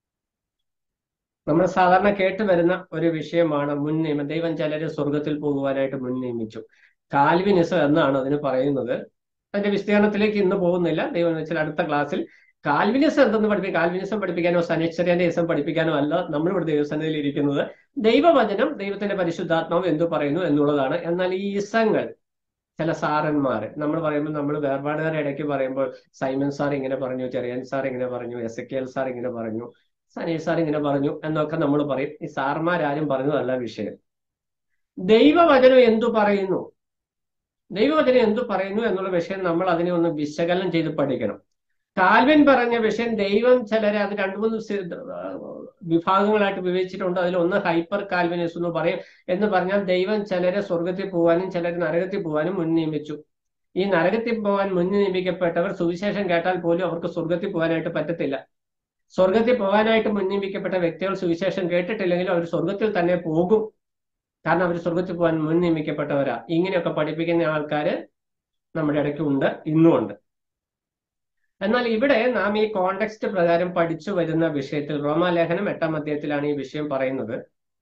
നമ്മൾ സാധാരണ കേട്ട് വരുന്ന ഒരു വിഷയമാണ് മുൻ നിയമം ദൈവം ചിലര് സ്വർഗത്തിൽ പോകുവാനായിട്ട് മുൻ നിയമിച്ചു കാൽവിനിസം എന്നാണ് അതിന് പറയുന്നത് അതിന്റെ വിസ്തീർണത്തിലേക്ക് ഇന്ന് പോകുന്നില്ല ദൈവം വെച്ചാൽ അടുത്ത ക്ലാസ്സിൽ കാൽവിനിസം എന്തെന്ന് പഠിപ്പിക്കും കാൽവിനിസം പഠിപ്പിക്കാനോ സനിശ്ചര്യനിസം പഠിപ്പിക്കാനോ അല്ല നമ്മളിവിടെ ദൈവസന്നിധിയിൽ ഇരിക്കുന്നത് ദൈവവചനം ദൈവത്തിന്റെ പരിശുദ്ധാത്മാവ് എന്തു പറയുന്നു എന്നുള്ളതാണ് എന്നാൽ ഈ ഇസങ്ങൾ ചില സാറന്മാർ നമ്മൾ പറയുമ്പോൾ നമ്മൾ വേർപാടുകാരെ ഇടയ്ക്ക് പറയുമ്പോൾ സൈമൻ സാർ ഇങ്ങനെ പറഞ്ഞു ചെറിയൻ സാർ ഇങ്ങനെ പറഞ്ഞു എസ് കെ എൽ സാർ ഇങ്ങനെ പറഞ്ഞു സനീഷ് സാർ ഇങ്ങനെ പറഞ്ഞു എന്നൊക്കെ നമ്മൾ പറയും ഈ സാർമാരാരും പറഞ്ഞതല്ല വിഷയം ദൈവവചനം എന്തു പറയുന്നു ദൈവവചനം എന്തു പറയുന്നു എന്നുള്ള വിഷയം നമ്മൾ അതിനെ ഒന്ന് വിശകലനം ചെയ്ത് പഠിക്കണം കാൽവിൻ പറഞ്ഞ വിഷയം ദൈവം ചിലരെ അത് രണ്ടു മൂന്ന് സി- വിഭാഗങ്ങളായിട്ട് വിഭജിച്ചിട്ടുണ്ട് അതിൽ ഒന്ന് ഹൈപ്പർ കാൽവിനിസ് എന്ന് പറയും എന്ന് പറഞ്ഞാൽ ദൈവം ചിലരെ സ്വർഗത്തിൽ പോകാനും ചിലരെ നരകത്തിൽ പോകാനും മുൻ നിയമിച്ചു ഈ നരകത്തിൽ പോകാൻ മുൻ നിയമിക്കപ്പെട്ടവർ സുവിശേഷം കേട്ടാൽ പോലും അവർക്ക് സ്വർഗത്തിൽ പോകാനായിട്ട് പറ്റത്തില്ല സ്വർഗത്തിൽ പോകാനായിട്ട് മുൻ നിയമിക്കപ്പെട്ട വ്യക്തികൾ സുവിശേഷം കേട്ടിട്ടില്ലെങ്കിൽ അവർ സ്വർഗത്തിൽ തന്നെ പോകും കാരണം അവർ സ്വർഗത്തിൽ പോകാൻ മുൻ നിയമിക്കപ്പെട്ടവരാ ഇങ്ങനെയൊക്കെ പഠിപ്പിക്കുന്ന ആൾക്കാര് നമ്മുടെ ഇടയ്ക്ക് ഉണ്ട് ഇന്നും ഉണ്ട് എന്നാൽ ഇവിടെ നാം ഈ കോണ്ടെക്സ്റ്റ് പ്രകാരം പഠിച്ചു വരുന്ന വിഷയത്തിൽ റോമാലേഖനം എട്ടാം അധ്യായത്തിലാണ് ഈ വിഷയം പറയുന്നത്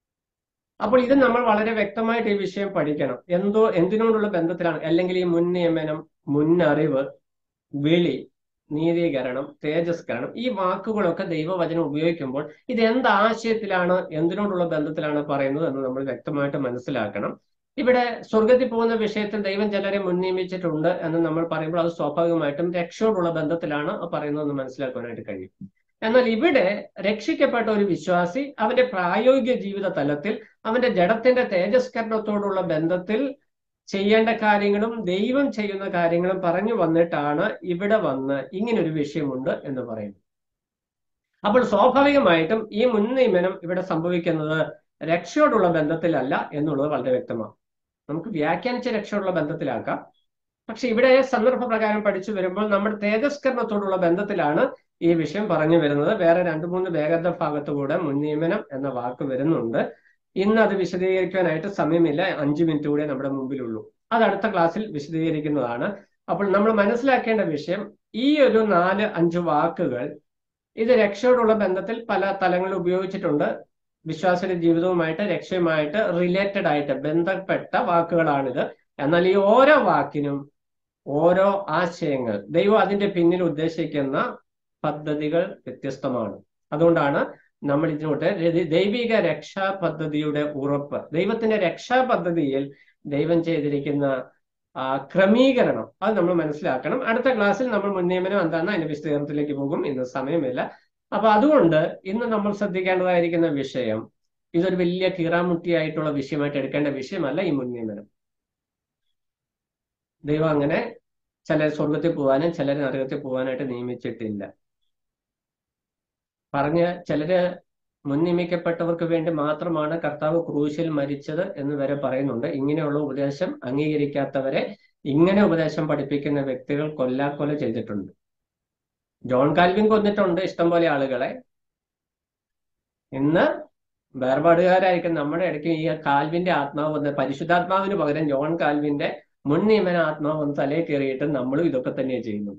അപ്പോൾ ഇത് നമ്മൾ വളരെ വ്യക്തമായിട്ട് ഈ വിഷയം പഠിക്കണം എന്തോ എന്തിനോടുള്ള ബന്ധത്തിലാണ് അല്ലെങ്കിൽ ഈ മുൻ നിയമനം മുന്നറിവ് വിളി നീതീകരണം തേജസ്കരണം ഈ വാക്കുകളൊക്കെ ദൈവവചനം ഉപയോഗിക്കുമ്പോൾ ഇത് എന്ത് ആശയത്തിലാണ് എന്തിനോടുള്ള ബന്ധത്തിലാണ് പറയുന്നത് എന്ന് നമ്മൾ വ്യക്തമായിട്ട് മനസ്സിലാക്കണം ഇവിടെ സ്വർഗത്തിൽ പോകുന്ന വിഷയത്തിൽ ദൈവം ചിലരെ മുൻ നിയമിച്ചിട്ടുണ്ട് എന്ന് നമ്മൾ പറയുമ്പോൾ അത് സ്വാഭാവികമായിട്ടും രക്ഷയോടുള്ള ബന്ധത്തിലാണ് പറയുന്നതെന്ന് മനസ്സിലാക്കാനായിട്ട് കഴിയും എന്നാൽ ഇവിടെ രക്ഷിക്കപ്പെട്ട ഒരു വിശ്വാസി അവന്റെ പ്രായോഗിക ജീവിത തലത്തിൽ അവന്റെ ജഡത്തിന്റെ തേജസ്കരണത്തോടുള്ള ബന്ധത്തിൽ ചെയ്യേണ്ട കാര്യങ്ങളും ദൈവം ചെയ്യുന്ന കാര്യങ്ങളും പറഞ്ഞു വന്നിട്ടാണ് ഇവിടെ വന്ന് ഇങ്ങനൊരു വിഷയമുണ്ട് എന്ന് പറയുന്നത് അപ്പോൾ സ്വാഭാവികമായിട്ടും ഈ മുൻ നിയമനം ഇവിടെ സംഭവിക്കുന്നത് രക്ഷയോടുള്ള ബന്ധത്തിലല്ല എന്നുള്ളത് വളരെ വ്യക്തമാണ് നമുക്ക് വ്യാഖ്യാനിച്ച രക്ഷയോടുള്ള ബന്ധത്തിലാക്കാം പക്ഷെ ഇവിടെ സന്ദർഭപ്രകാരം പഠിച്ചു വരുമ്പോൾ നമ്മുടെ തേജസ്കരണത്തോടുള്ള ബന്ധത്തിലാണ് ഈ വിഷയം പറഞ്ഞു വരുന്നത് വേറെ രണ്ടു മൂന്ന് വേഗത ഭാഗത്തുകൂടെ മുൻ നിയമനം എന്ന വാക്ക് വരുന്നുണ്ട് ഇന്ന് അത് വിശദീകരിക്കാനായിട്ട് സമയമില്ല അഞ്ചു മിനിറ്റ് കൂടെ നമ്മുടെ മുമ്പിലുള്ളൂ അത് അടുത്ത ക്ലാസ്സിൽ വിശദീകരിക്കുന്നതാണ് അപ്പോൾ നമ്മൾ മനസ്സിലാക്കേണ്ട വിഷയം ഈ ഒരു നാല് അഞ്ച് വാക്കുകൾ ഇത് രക്ഷയോടുള്ള ബന്ധത്തിൽ പല തലങ്ങളിൽ ഉപയോഗിച്ചിട്ടുണ്ട് വിശ്വാസിയുടെ ജീവിതവുമായിട്ട് രക്ഷയുമായിട്ട് റിലേറ്റഡ് ആയിട്ട് ബന്ധപ്പെട്ട വാക്കുകളാണിത് എന്നാൽ ഈ ഓരോ വാക്കിനും ഓരോ ആശയങ്ങൾ ദൈവം അതിന്റെ പിന്നിൽ ഉദ്ദേശിക്കുന്ന പദ്ധതികൾ വ്യത്യസ്തമാണ് അതുകൊണ്ടാണ് നമ്മൾ ഇതിനോട്ട് ദൈവിക രക്ഷാ പദ്ധതിയുടെ ഉറപ്പ് ദൈവത്തിന്റെ രക്ഷാ പദ്ധതിയിൽ ദൈവം ചെയ്തിരിക്കുന്ന ആ ക്രമീകരണം അത് നമ്മൾ മനസ്സിലാക്കണം അടുത്ത ക്ലാസ്സിൽ നമ്മൾ മുൻനിയമനം എന്താണെന്ന് അതിന്റെ വിശദീകരണത്തിലേക്ക് പോകും ഇന്ന് സമയമില്ല അപ്പൊ അതുകൊണ്ട് ഇന്ന് നമ്മൾ ശ്രദ്ധിക്കേണ്ടതായിരിക്കുന്ന വിഷയം ഇതൊരു വലിയ കീറാമുട്ടിയായിട്ടുള്ള വിഷയമായിട്ട് എടുക്കേണ്ട വിഷയമല്ല ഈ മുൻനിയമനം ദൈവം അങ്ങനെ ചിലർ സ്വർഗത്തിൽ പോകാനും ചിലർ നരകത്തിൽ പോകാനായിട്ട് നിയമിച്ചിട്ടില്ല പറഞ്ഞ് ചിലര് മുൻ നിയമിക്കപ്പെട്ടവർക്ക് വേണ്ടി മാത്രമാണ് കർത്താവ് ക്രൂശിൽ മരിച്ചത് എന്ന് വരെ പറയുന്നുണ്ട് ഇങ്ങനെയുള്ള ഉപദേശം അംഗീകരിക്കാത്തവരെ ഇങ്ങനെ ഉപദേശം പഠിപ്പിക്കുന്ന വ്യക്തികൾ കൊല്ലാക്കൊല ചെയ്തിട്ടുണ്ട് ജോൺ കാൽവിൻ കൊന്നിട്ടുണ്ട് ഇഷ്ടംപോലെ ആളുകളെ ഇന്ന് വേർപാടുകാരായിരിക്കും നമ്മുടെ ഇടയ്ക്ക് ഈ കാൽവിന്റെ ആത്മാവ് വന്ന് പരിശുദ്ധാത്മാവിന് പകരം ജോൺ കാൽവിന്റെ മുൻ നിയമന ആത്മാവ് വന്ന് തലയിൽ കയറിയിട്ട് നമ്മളും ഇതൊക്കെ തന്നെയാണ് ചെയ്യുന്നത്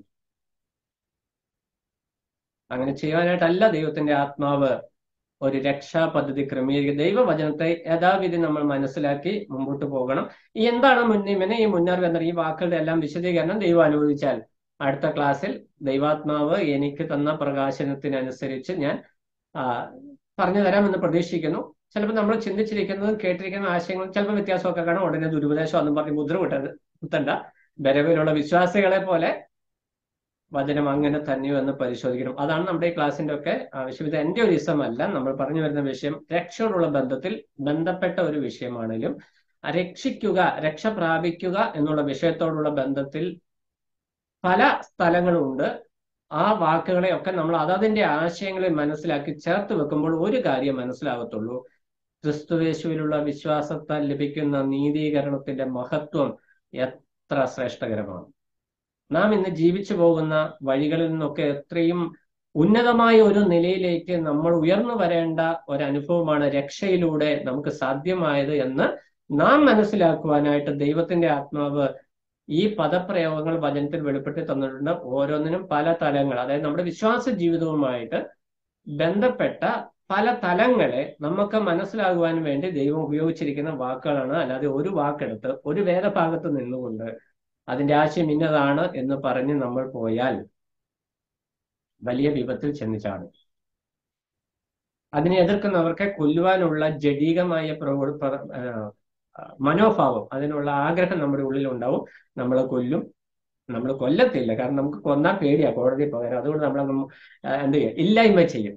അങ്ങനെ ചെയ്യാനായിട്ടല്ല ദൈവത്തിന്റെ ആത്മാവ് ഒരു രക്ഷാ പദ്ധതി ക്രമീകരിക്കുക ദൈവവചനത്തെ യഥാവിധി നമ്മൾ മനസ്സിലാക്കി മുമ്പോട്ട് പോകണം ഈ എന്താണ് മുൻനിയമനം ഈ മുന്നറിവ് എന്ന ഈ വാക്കുകളുടെ എല്ലാം വിശദീകരണം ദൈവം അനുവദിച്ചാൽ അടുത്ത ക്ലാസ്സിൽ ദൈവാത്മാവ് എനിക്ക് തന്ന പ്രകാശനത്തിനനുസരിച്ച് ഞാൻ പറഞ്ഞു തരാമെന്ന് പ്രതീക്ഷിക്കുന്നു ചിലപ്പോൾ നമ്മൾ ചിന്തിച്ചിരിക്കുന്നതും കേട്ടിരിക്കുന്ന ആശയങ്ങളും ചിലപ്പോൾ വ്യത്യാസമൊക്കെ കാണും ഉടനെ ദുരുപദേശം അന്നും പറഞ്ഞ് മുദ്ര വിട്ടത് കുത്തണ്ട ബരവിലുള്ള വിശ്വാസികളെ പോലെ വചനം അങ്ങനെ തന്നെയോ എന്ന് പരിശോധിക്കണം അതാണ് നമ്മുടെ ഈ ക്ലാസ്സിന്റെ ഒക്കെ ആവശ്യം ഇത് എന്റെ ഒരു ഇസമല്ല നമ്മൾ പറഞ്ഞു വരുന്ന വിഷയം രക്ഷയോടുള്ള ബന്ധത്തിൽ ബന്ധപ്പെട്ട ഒരു വിഷയമാണെങ്കിലും രക്ഷിക്കുക രക്ഷ പ്രാപിക്കുക എന്നുള്ള വിഷയത്തോടുള്ള ബന്ധത്തിൽ പല സ്ഥലങ്ങളുണ്ട് ആ വാക്കുകളെയൊക്കെ നമ്മൾ അതതിന്റെ ആശയങ്ങളെ മനസ്സിലാക്കി ചേർത്ത് വെക്കുമ്പോൾ ഒരു കാര്യം മനസ്സിലാകത്തുള്ളൂ ക്രിസ്തുവേശുവിലുള്ള വിശ്വാസത്താൽ ലഭിക്കുന്ന നീതീകരണത്തിന്റെ മഹത്വം എത്ര ശ്രേഷ്ഠകരമാണ് നാം ഇന്ന് ജീവിച്ചു പോകുന്ന വഴികളിൽ നിന്നൊക്കെ എത്രയും ഉന്നതമായ ഒരു നിലയിലേക്ക് നമ്മൾ ഉയർന്നു വരേണ്ട ഒരനുഭവമാണ് രക്ഷയിലൂടെ നമുക്ക് സാധ്യമായത് എന്ന് നാം മനസ്സിലാക്കുവാനായിട്ട് ദൈവത്തിന്റെ ആത്മാവ് ഈ പദപ്രയോഗങ്ങൾ വചനത്തിൽ വെളിപ്പെടുത്തി തന്നിട്ടുണ്ട് ഓരോന്നിനും പല തലങ്ങൾ അതായത് നമ്മുടെ വിശ്വാസ ജീവിതവുമായിട്ട് ബന്ധപ്പെട്ട പല തലങ്ങളെ നമുക്ക് മനസ്സിലാകുവാൻ വേണ്ടി ദൈവം ഉപയോഗിച്ചിരിക്കുന്ന വാക്കുകളാണ് അല്ലാതെ ഒരു വാക്കെടുത്ത് ഒരു വേദഭാഗത്ത് നിന്നുകൊണ്ട് അതിന്റെ ആശയം ഇന്നതാണ് എന്ന് പറഞ്ഞ് നമ്മൾ പോയാൽ വലിയ വിപത്തിൽ ചെന്നിച്ചാടും അതിനെ എതിർക്കുന്നവർക്ക് കൊല്ലുവാനുള്ള ജഡീകമായ പ്രവൃ മനോഭാവം അതിനുള്ള ആഗ്രഹം നമ്മുടെ ഉള്ളിൽ ഉണ്ടാവും നമ്മൾ കൊല്ലും നമ്മൾ കൊല്ലത്തില്ല കാരണം നമുക്ക് കൊന്നാൻ പേടിയാ കോടതി പകരം അതുകൊണ്ട് നമ്മൾ എന്ത് ചെയ്യും ഇല്ലായ്മ ചെയ്യും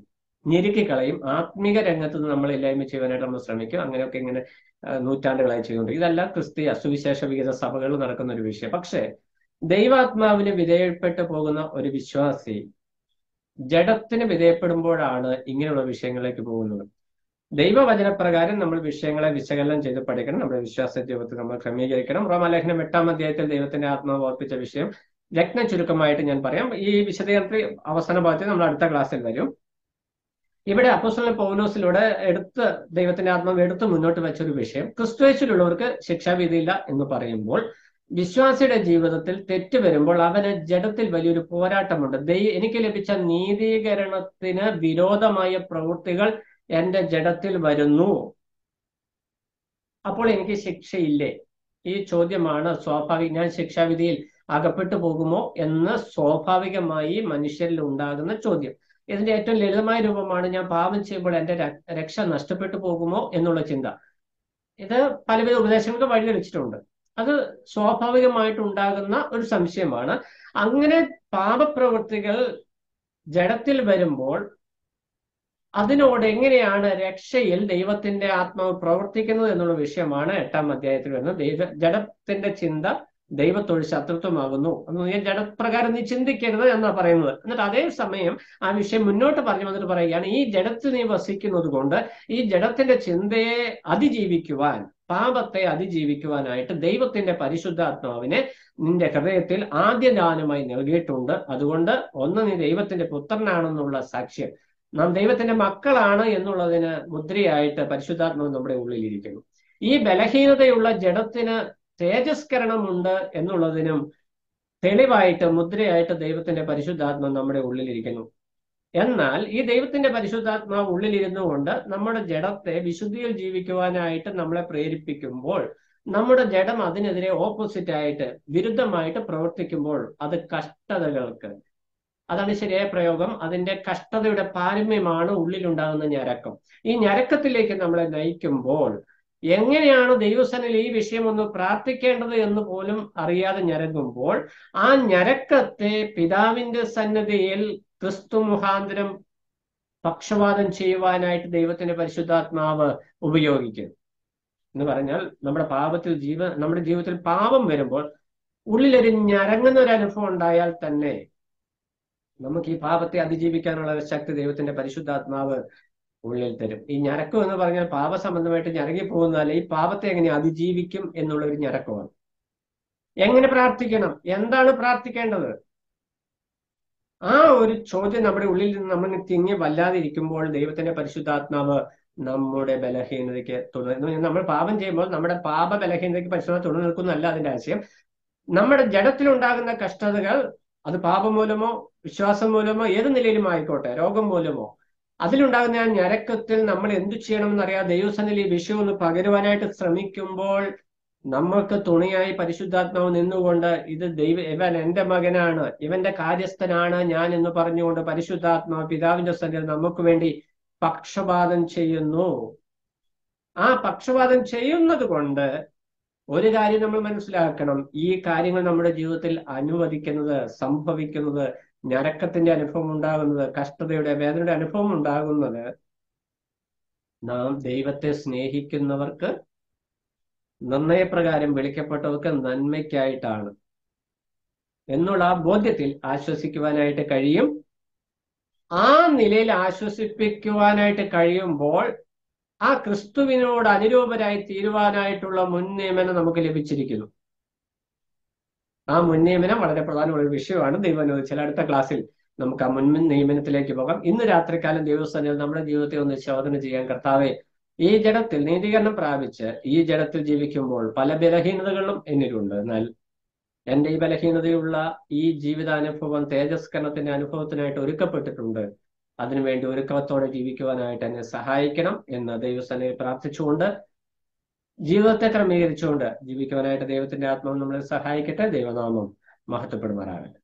ഞെരുക്കിക്കളയും ആത്മീക രംഗത്ത് നിന്ന് നമ്മൾ ഇല്ലായ്മ ചെയ്യുവാനായിട്ട് നമ്മൾ ശ്രമിക്കും അങ്ങനെയൊക്കെ ഇങ്ങനെ ആ, നൂറ്റാണ്ടുകളായി ചെയ്യുന്നുണ്ട് ഇതല്ല ക്രിസ്തീയ സുവിശേഷ വിഹിത സഭകളിൽ നടക്കുന്ന ഒരു വിഷയം പക്ഷേ ദൈവാത്മാവിന് വിധേയപ്പെട്ടു പോകുന്ന ഒരു വിശ്വാസി ജഡത്തിന് വിധേയപ്പെടുമ്പോഴാണ് ഇങ്ങനെയുള്ള വിഷയങ്ങളിലേക്ക് പോകുന്നത് ദൈവവചനപ്രകാരം നമ്മൾ വിഷയങ്ങളെ വിശകലനം ചെയ്ത് പഠിക്കണം നമ്മുടെ വിശ്വാസ ജീവിതത്തിൽ നമ്മൾ ക്രമീകരിക്കണം റോമാലേഖനം എട്ടാം അധ്യായത്തിൽ ദൈവത്തിന്റെ ആത്മാവ് ഓർപ്പിച്ച വിഷയം രത്ന ചുരുക്കമായിട്ട് ഞാൻ പറയാം ഈ വിശദീകരണത്തിൽ അവസാന ഭാഗത്തിൽ നമ്മൾ അടുത്ത ക്ലാസ്സിൽ വരും ഇവിടെ അപ്പോസ്തലൻ പൗലോസിലൂടെ എടുത്ത് ദൈവത്തിന്റെ ആത്മാവ് എടുത്ത് മുന്നോട്ട് വെച്ച ഒരു വിഷയം ക്രിസ്തുവേശിലുള്ളവർക്ക് ശിക്ഷാവിധിയില്ല എന്ന് പറയുമ്പോൾ വിശ്വാസിയുടെ ജീവിതത്തിൽ തെറ്റ് വരുമ്പോൾ അവന് ജഡത്തിൽ വലിയൊരു പോരാട്ടമുണ്ട് ദൈ എനിക്ക് ലഭിച്ച നീതീകരണത്തിന് വിരോധമായ പ്രവൃത്തികൾ എന്റെ ജഡത്തിൽ വരുന്നു അപ്പോൾ എനിക്ക് ശിക്ഷയില്ലേ ഈ ചോദ്യമാണ് സ്വാഭാവിക ഞാൻ ശിക്ഷാവിധിയിൽ അകപ്പെട്ടു പോകുമോ എന്ന് സ്വാഭാവികമായി മനുഷ്യരിൽ ഉണ്ടാകുന്ന ചോദ്യം ഇതിന്റെ ഏറ്റവും ലളിതമായ രൂപമാണ് ഞാൻ പാപം ചെയ്യുമ്പോൾ എന്റെ ര- രക്ഷ നഷ്ടപ്പെട്ടു പോകുമോ എന്നുള്ള ചിന്ത ഇത് പലവിധ ഉപദേശങ്ങൾക്ക് വഴിതെളിച്ചിട്ടുണ്ട് അത് സ്വാഭാവികമായിട്ടുണ്ടാകുന്ന ഒരു സംശയമാണ് അങ്ങനെ പാപപ്രവൃത്തികൾ ജഡത്തിൽ വരുമ്പോൾ അതിനോട് എങ്ങനെയാണ് രക്ഷയിൽ ദൈവത്തിന്റെ ആത്മാവ് പ്രവർത്തിക്കുന്നത് എന്നുള്ള വിഷയമാണ് എട്ടാം അധ്യായത്തിൽ വരുന്നത് ദൈവ ജഡത്തിന്റെ ചിന്ത ദൈവത്തോട് ശത്രുത്വമാകുന്നു എന്ന് നീ ജഡപ്രകാരം നീ ചിന്തിക്കരുത് എന്നാ പറയുന്നത് എന്നിട്ട് അതേ സമയം ആ വിഷയം മുന്നോട്ട് പറഞ്ഞു വന്നിട്ട് പറയുകയാണ് ഈ ജഡത്തിൽ നീ വസിക്കുന്നത് കൊണ്ട് ഈ ജഡത്തിന്റെ ചിന്തയെ അതിജീവിക്കുവാൻ പാപത്തെ അതിജീവിക്കുവാനായിട്ട് ദൈവത്തിന്റെ പരിശുദ്ധാത്മാവിനെ നിന്റെ ഹൃദയത്തിൽ ആദ്യ ദാനമായി നൽകിയിട്ടുണ്ട് അതുകൊണ്ട് ഒന്ന് നീ ദൈവത്തിന്റെ പുത്രനാണെന്നുള്ള സാക്ഷ്യം നാം ദൈവത്തിന്റെ മക്കളാണ് എന്നുള്ളതിന് മുദ്രയായിട്ട് പരിശുദ്ധാത്മാവ് നമ്മുടെ ഉള്ളിലിരിക്കുന്നു ഈ ബലഹീനതയുള്ള ജഡത്തിന് തേജസ്കരണമുണ്ട് എന്നുള്ളതിനും തെളിവായിട്ട് മുദ്രയായിട്ട് ദൈവത്തിന്റെ പരിശുദ്ധാത്മാവ് നമ്മുടെ ഉള്ളിലിരിക്കുന്നു എന്നാൽ ഈ ദൈവത്തിന്റെ പരിശുദ്ധാത്മാവ് ഉള്ളിലിരുന്നു കൊണ്ട് നമ്മുടെ ജഡത്തെ വിശുദ്ധിയിൽ ജീവിക്കുവാനായിട്ട് നമ്മളെ പ്രേരിപ്പിക്കുമ്പോൾ നമ്മുടെ ജഡം അതിനെതിരെ ഓപ്പോസിറ്റ് ആയിട്ട് വിരുദ്ധമായിട്ട് പ്രവർത്തിക്കുമ്പോൾ അത് കഷ്ടതകൾക്ക് അതാണ് ശരിയായ പ്രയോഗം അതിന്റെ കഷ്ടതയുടെ പാരമ്യമാണ് ഉള്ളിലുണ്ടാകുന്ന ഞരക്കം ഈ ഞരക്കത്തിലേക്ക് നമ്മളെ നയിക്കുമ്പോൾ എങ്ങനെയാണ് ദൈവസനിൽ ഈ വിഷയം ഒന്ന് പ്രാർത്ഥിക്കേണ്ടത് എന്ന് പോലും അറിയാതെ ഞരങ്ങുമ്പോൾ ആ ഞരക്കത്തെ പിതാവിന്റെ സന്നദ്ധയിൽ ക്രിസ്തു മുഖാന്തരം പക്ഷപാതം ചെയ്യുവാനായിട്ട് ദൈവത്തിന്റെ പരിശുദ്ധാത്മാവ് ഉപയോഗിക്കും എന്ന് പറഞ്ഞാൽ നമ്മുടെ പാപത്തിൽ ജീവ നമ്മുടെ ജീവിതത്തിൽ പാപം വരുമ്പോൾ ഉള്ളിലൊരു ഞരങ്ങുന്ന ഒരു അനുഭവം ഉണ്ടായാൽ തന്നെ നമുക്ക് ഈ പാപത്തെ അതിജീവിക്കാനുള്ള ഒരു ശക്തി ദൈവത്തിന്റെ പരിശുദ്ധാത്മാവ് ഉള്ളിൽ തരും ഈ ഞരക്കം എന്ന് പറഞ്ഞാൽ പാപസംബന്ധമായിട്ട് ഞരങ്ങി പോകുന്നതല്ല ഈ പാപത്തെ എങ്ങനെ അതിജീവിക്കും എന്നുള്ള ഒരു ഞരക്കമാണ് എങ്ങനെ പ്രാർത്ഥിക്കണം എന്താണ് പ്രാർത്ഥിക്കേണ്ടത് ആ ഒരു ചോദ്യം നമ്മുടെ ഉള്ളിൽ നിന്ന് നമ്മൾ തിങ്ങി വല്ലാതെ ഇരിക്കുമ്പോൾ ദൈവത്തിന്റെ പരിശുദ്ധാത്മാവ് നമ്മുടെ ബലഹീനതയ്ക്ക് തുടർന്ന് നമ്മൾ പാപം ചെയ്യുമ്പോൾ നമ്മുടെ പാപ ബലഹീനതയ്ക്ക് പരിശുദ്ധ തുടർന്ന് നിൽക്കുന്നതല്ല അതിന്റെ ആശയം നമ്മുടെ ജഡത്തിലുണ്ടാകുന്ന കഷ്ടതകൾ അത് പാപം മൂലമോ വിശ്വാസം മൂലമോ ഏത് നിലയിലും ആയിക്കോട്ടെ രോഗം മൂലമോ അതിലുണ്ടാകുന്ന ആ ഞരക്കത്തിൽ നമ്മൾ എന്തു ചെയ്യണമെന്ന് അറിയാതെ ദൈവസനിൽ ഈ വിഷയം ഒന്ന് പകരുവാനായിട്ട് ശ്രമിക്കുമ്പോൾ നമ്മൾക്ക് തുണിയായി പരിശുദ്ധാത്മാവ് നിന്നുകൊണ്ട് ഇത് ദൈവ ഇവൻ എന്റെ മകനാണ് ഇവന്റെ കാര്യസ്ഥനാണ് ഞാൻ എന്ന് പറഞ്ഞുകൊണ്ട് പരിശുദ്ധാത്മാവ് പിതാവിന്റെ സന്നിധിയിൽ നമുക്ക് വേണ്ടി പക്ഷപാതം ചെയ്യുന്നു ആ പക്ഷപാതം ചെയ്യുന്നത് കൊണ്ട് ഒരു കാര്യം നമ്മൾ മനസ്സിലാക്കണം ഈ കാര്യങ്ങൾ നമ്മുടെ ജീവിതത്തിൽ അനുവദിക്കുന്നത് സംഭവിക്കുന്നത് ഞരക്കത്തിന്റെ അനുഭവം ഉണ്ടാകുന്നത് കഷ്ടതയുടെ വേദനയുടെ അനുഭവം ഉണ്ടാകുന്നത് നാം ദൈവത്തെ സ്നേഹിക്കുന്നവർക്ക് നിർണയപ്രകാരം വിളിക്കപ്പെട്ടവർക്ക് നന്മയ്ക്കായിട്ടാണ് എന്നുള്ള ആ ബോധ്യത്തിൽ ആശ്വസിക്കുവാനായിട്ട് കഴിയും ആ നിലയിൽ ആശ്വസിപ്പിക്കുവാനായിട്ട് കഴിയുമ്പോൾ ആ ക്രിസ്തുവിനോട് അനുരൂപരായി തീരുവാനായിട്ടുള്ള മുൻ നിയമനം നമുക്ക് ലഭിച്ചിരിക്കുന്നു ആ മുൻ നിയമനം വളരെ പ്രധാനമുള്ള ഒരു വിഷയമാണ് ദൈവം അനുവദിച്ചാൽ അടുത്ത ക്ലാസ്സിൽ നമുക്ക് ആ മുൻ നിയമനത്തിലേക്ക് പോകാം ഇന്ന് രാത്രികാലം ദൈവസ്ഥാനിൽ നമ്മുടെ ജീവിതത്തെ ഒന്ന് ശോധന ചെയ്യാൻ കർത്താവെ ഈ ജഡത്തിൽ നീതീകരണം പ്രാപിച്ച് ഈ ജഡത്തിൽ ജീവിക്കുമ്പോൾ പല ബലഹീനതകളും എന്നിലുണ്ട് എന്നാൽ എന്റെ ഈ ബലഹീനതയുള്ള ഈ ജീവിതാനുഭവം തേജസ്കരണത്തിന്റെ അനുഭവത്തിനായിട്ട് ഒരുക്കപ്പെട്ടിട്ടുണ്ട് അതിനുവേണ്ടി ഒരുക്കത്തോടെ ജീവിക്കുവാനായിട്ട് എന്നെ സഹായിക്കണം എന്ന് ദൈവസ്ഥാനിൽ പ്രാർത്ഥിച്ചുകൊണ്ട് ജീവിതത്തെ ക്രമീകരിച്ചുകൊണ്ട് ജീവിക്കുവാനായിട്ട് ദൈവത്തിന്റെ ആത്മാവ് നമ്മളെ സഹായിക്കട്ടെ ദൈവനാമം മഹത്വപ്പെടുമാറാകട്ടെ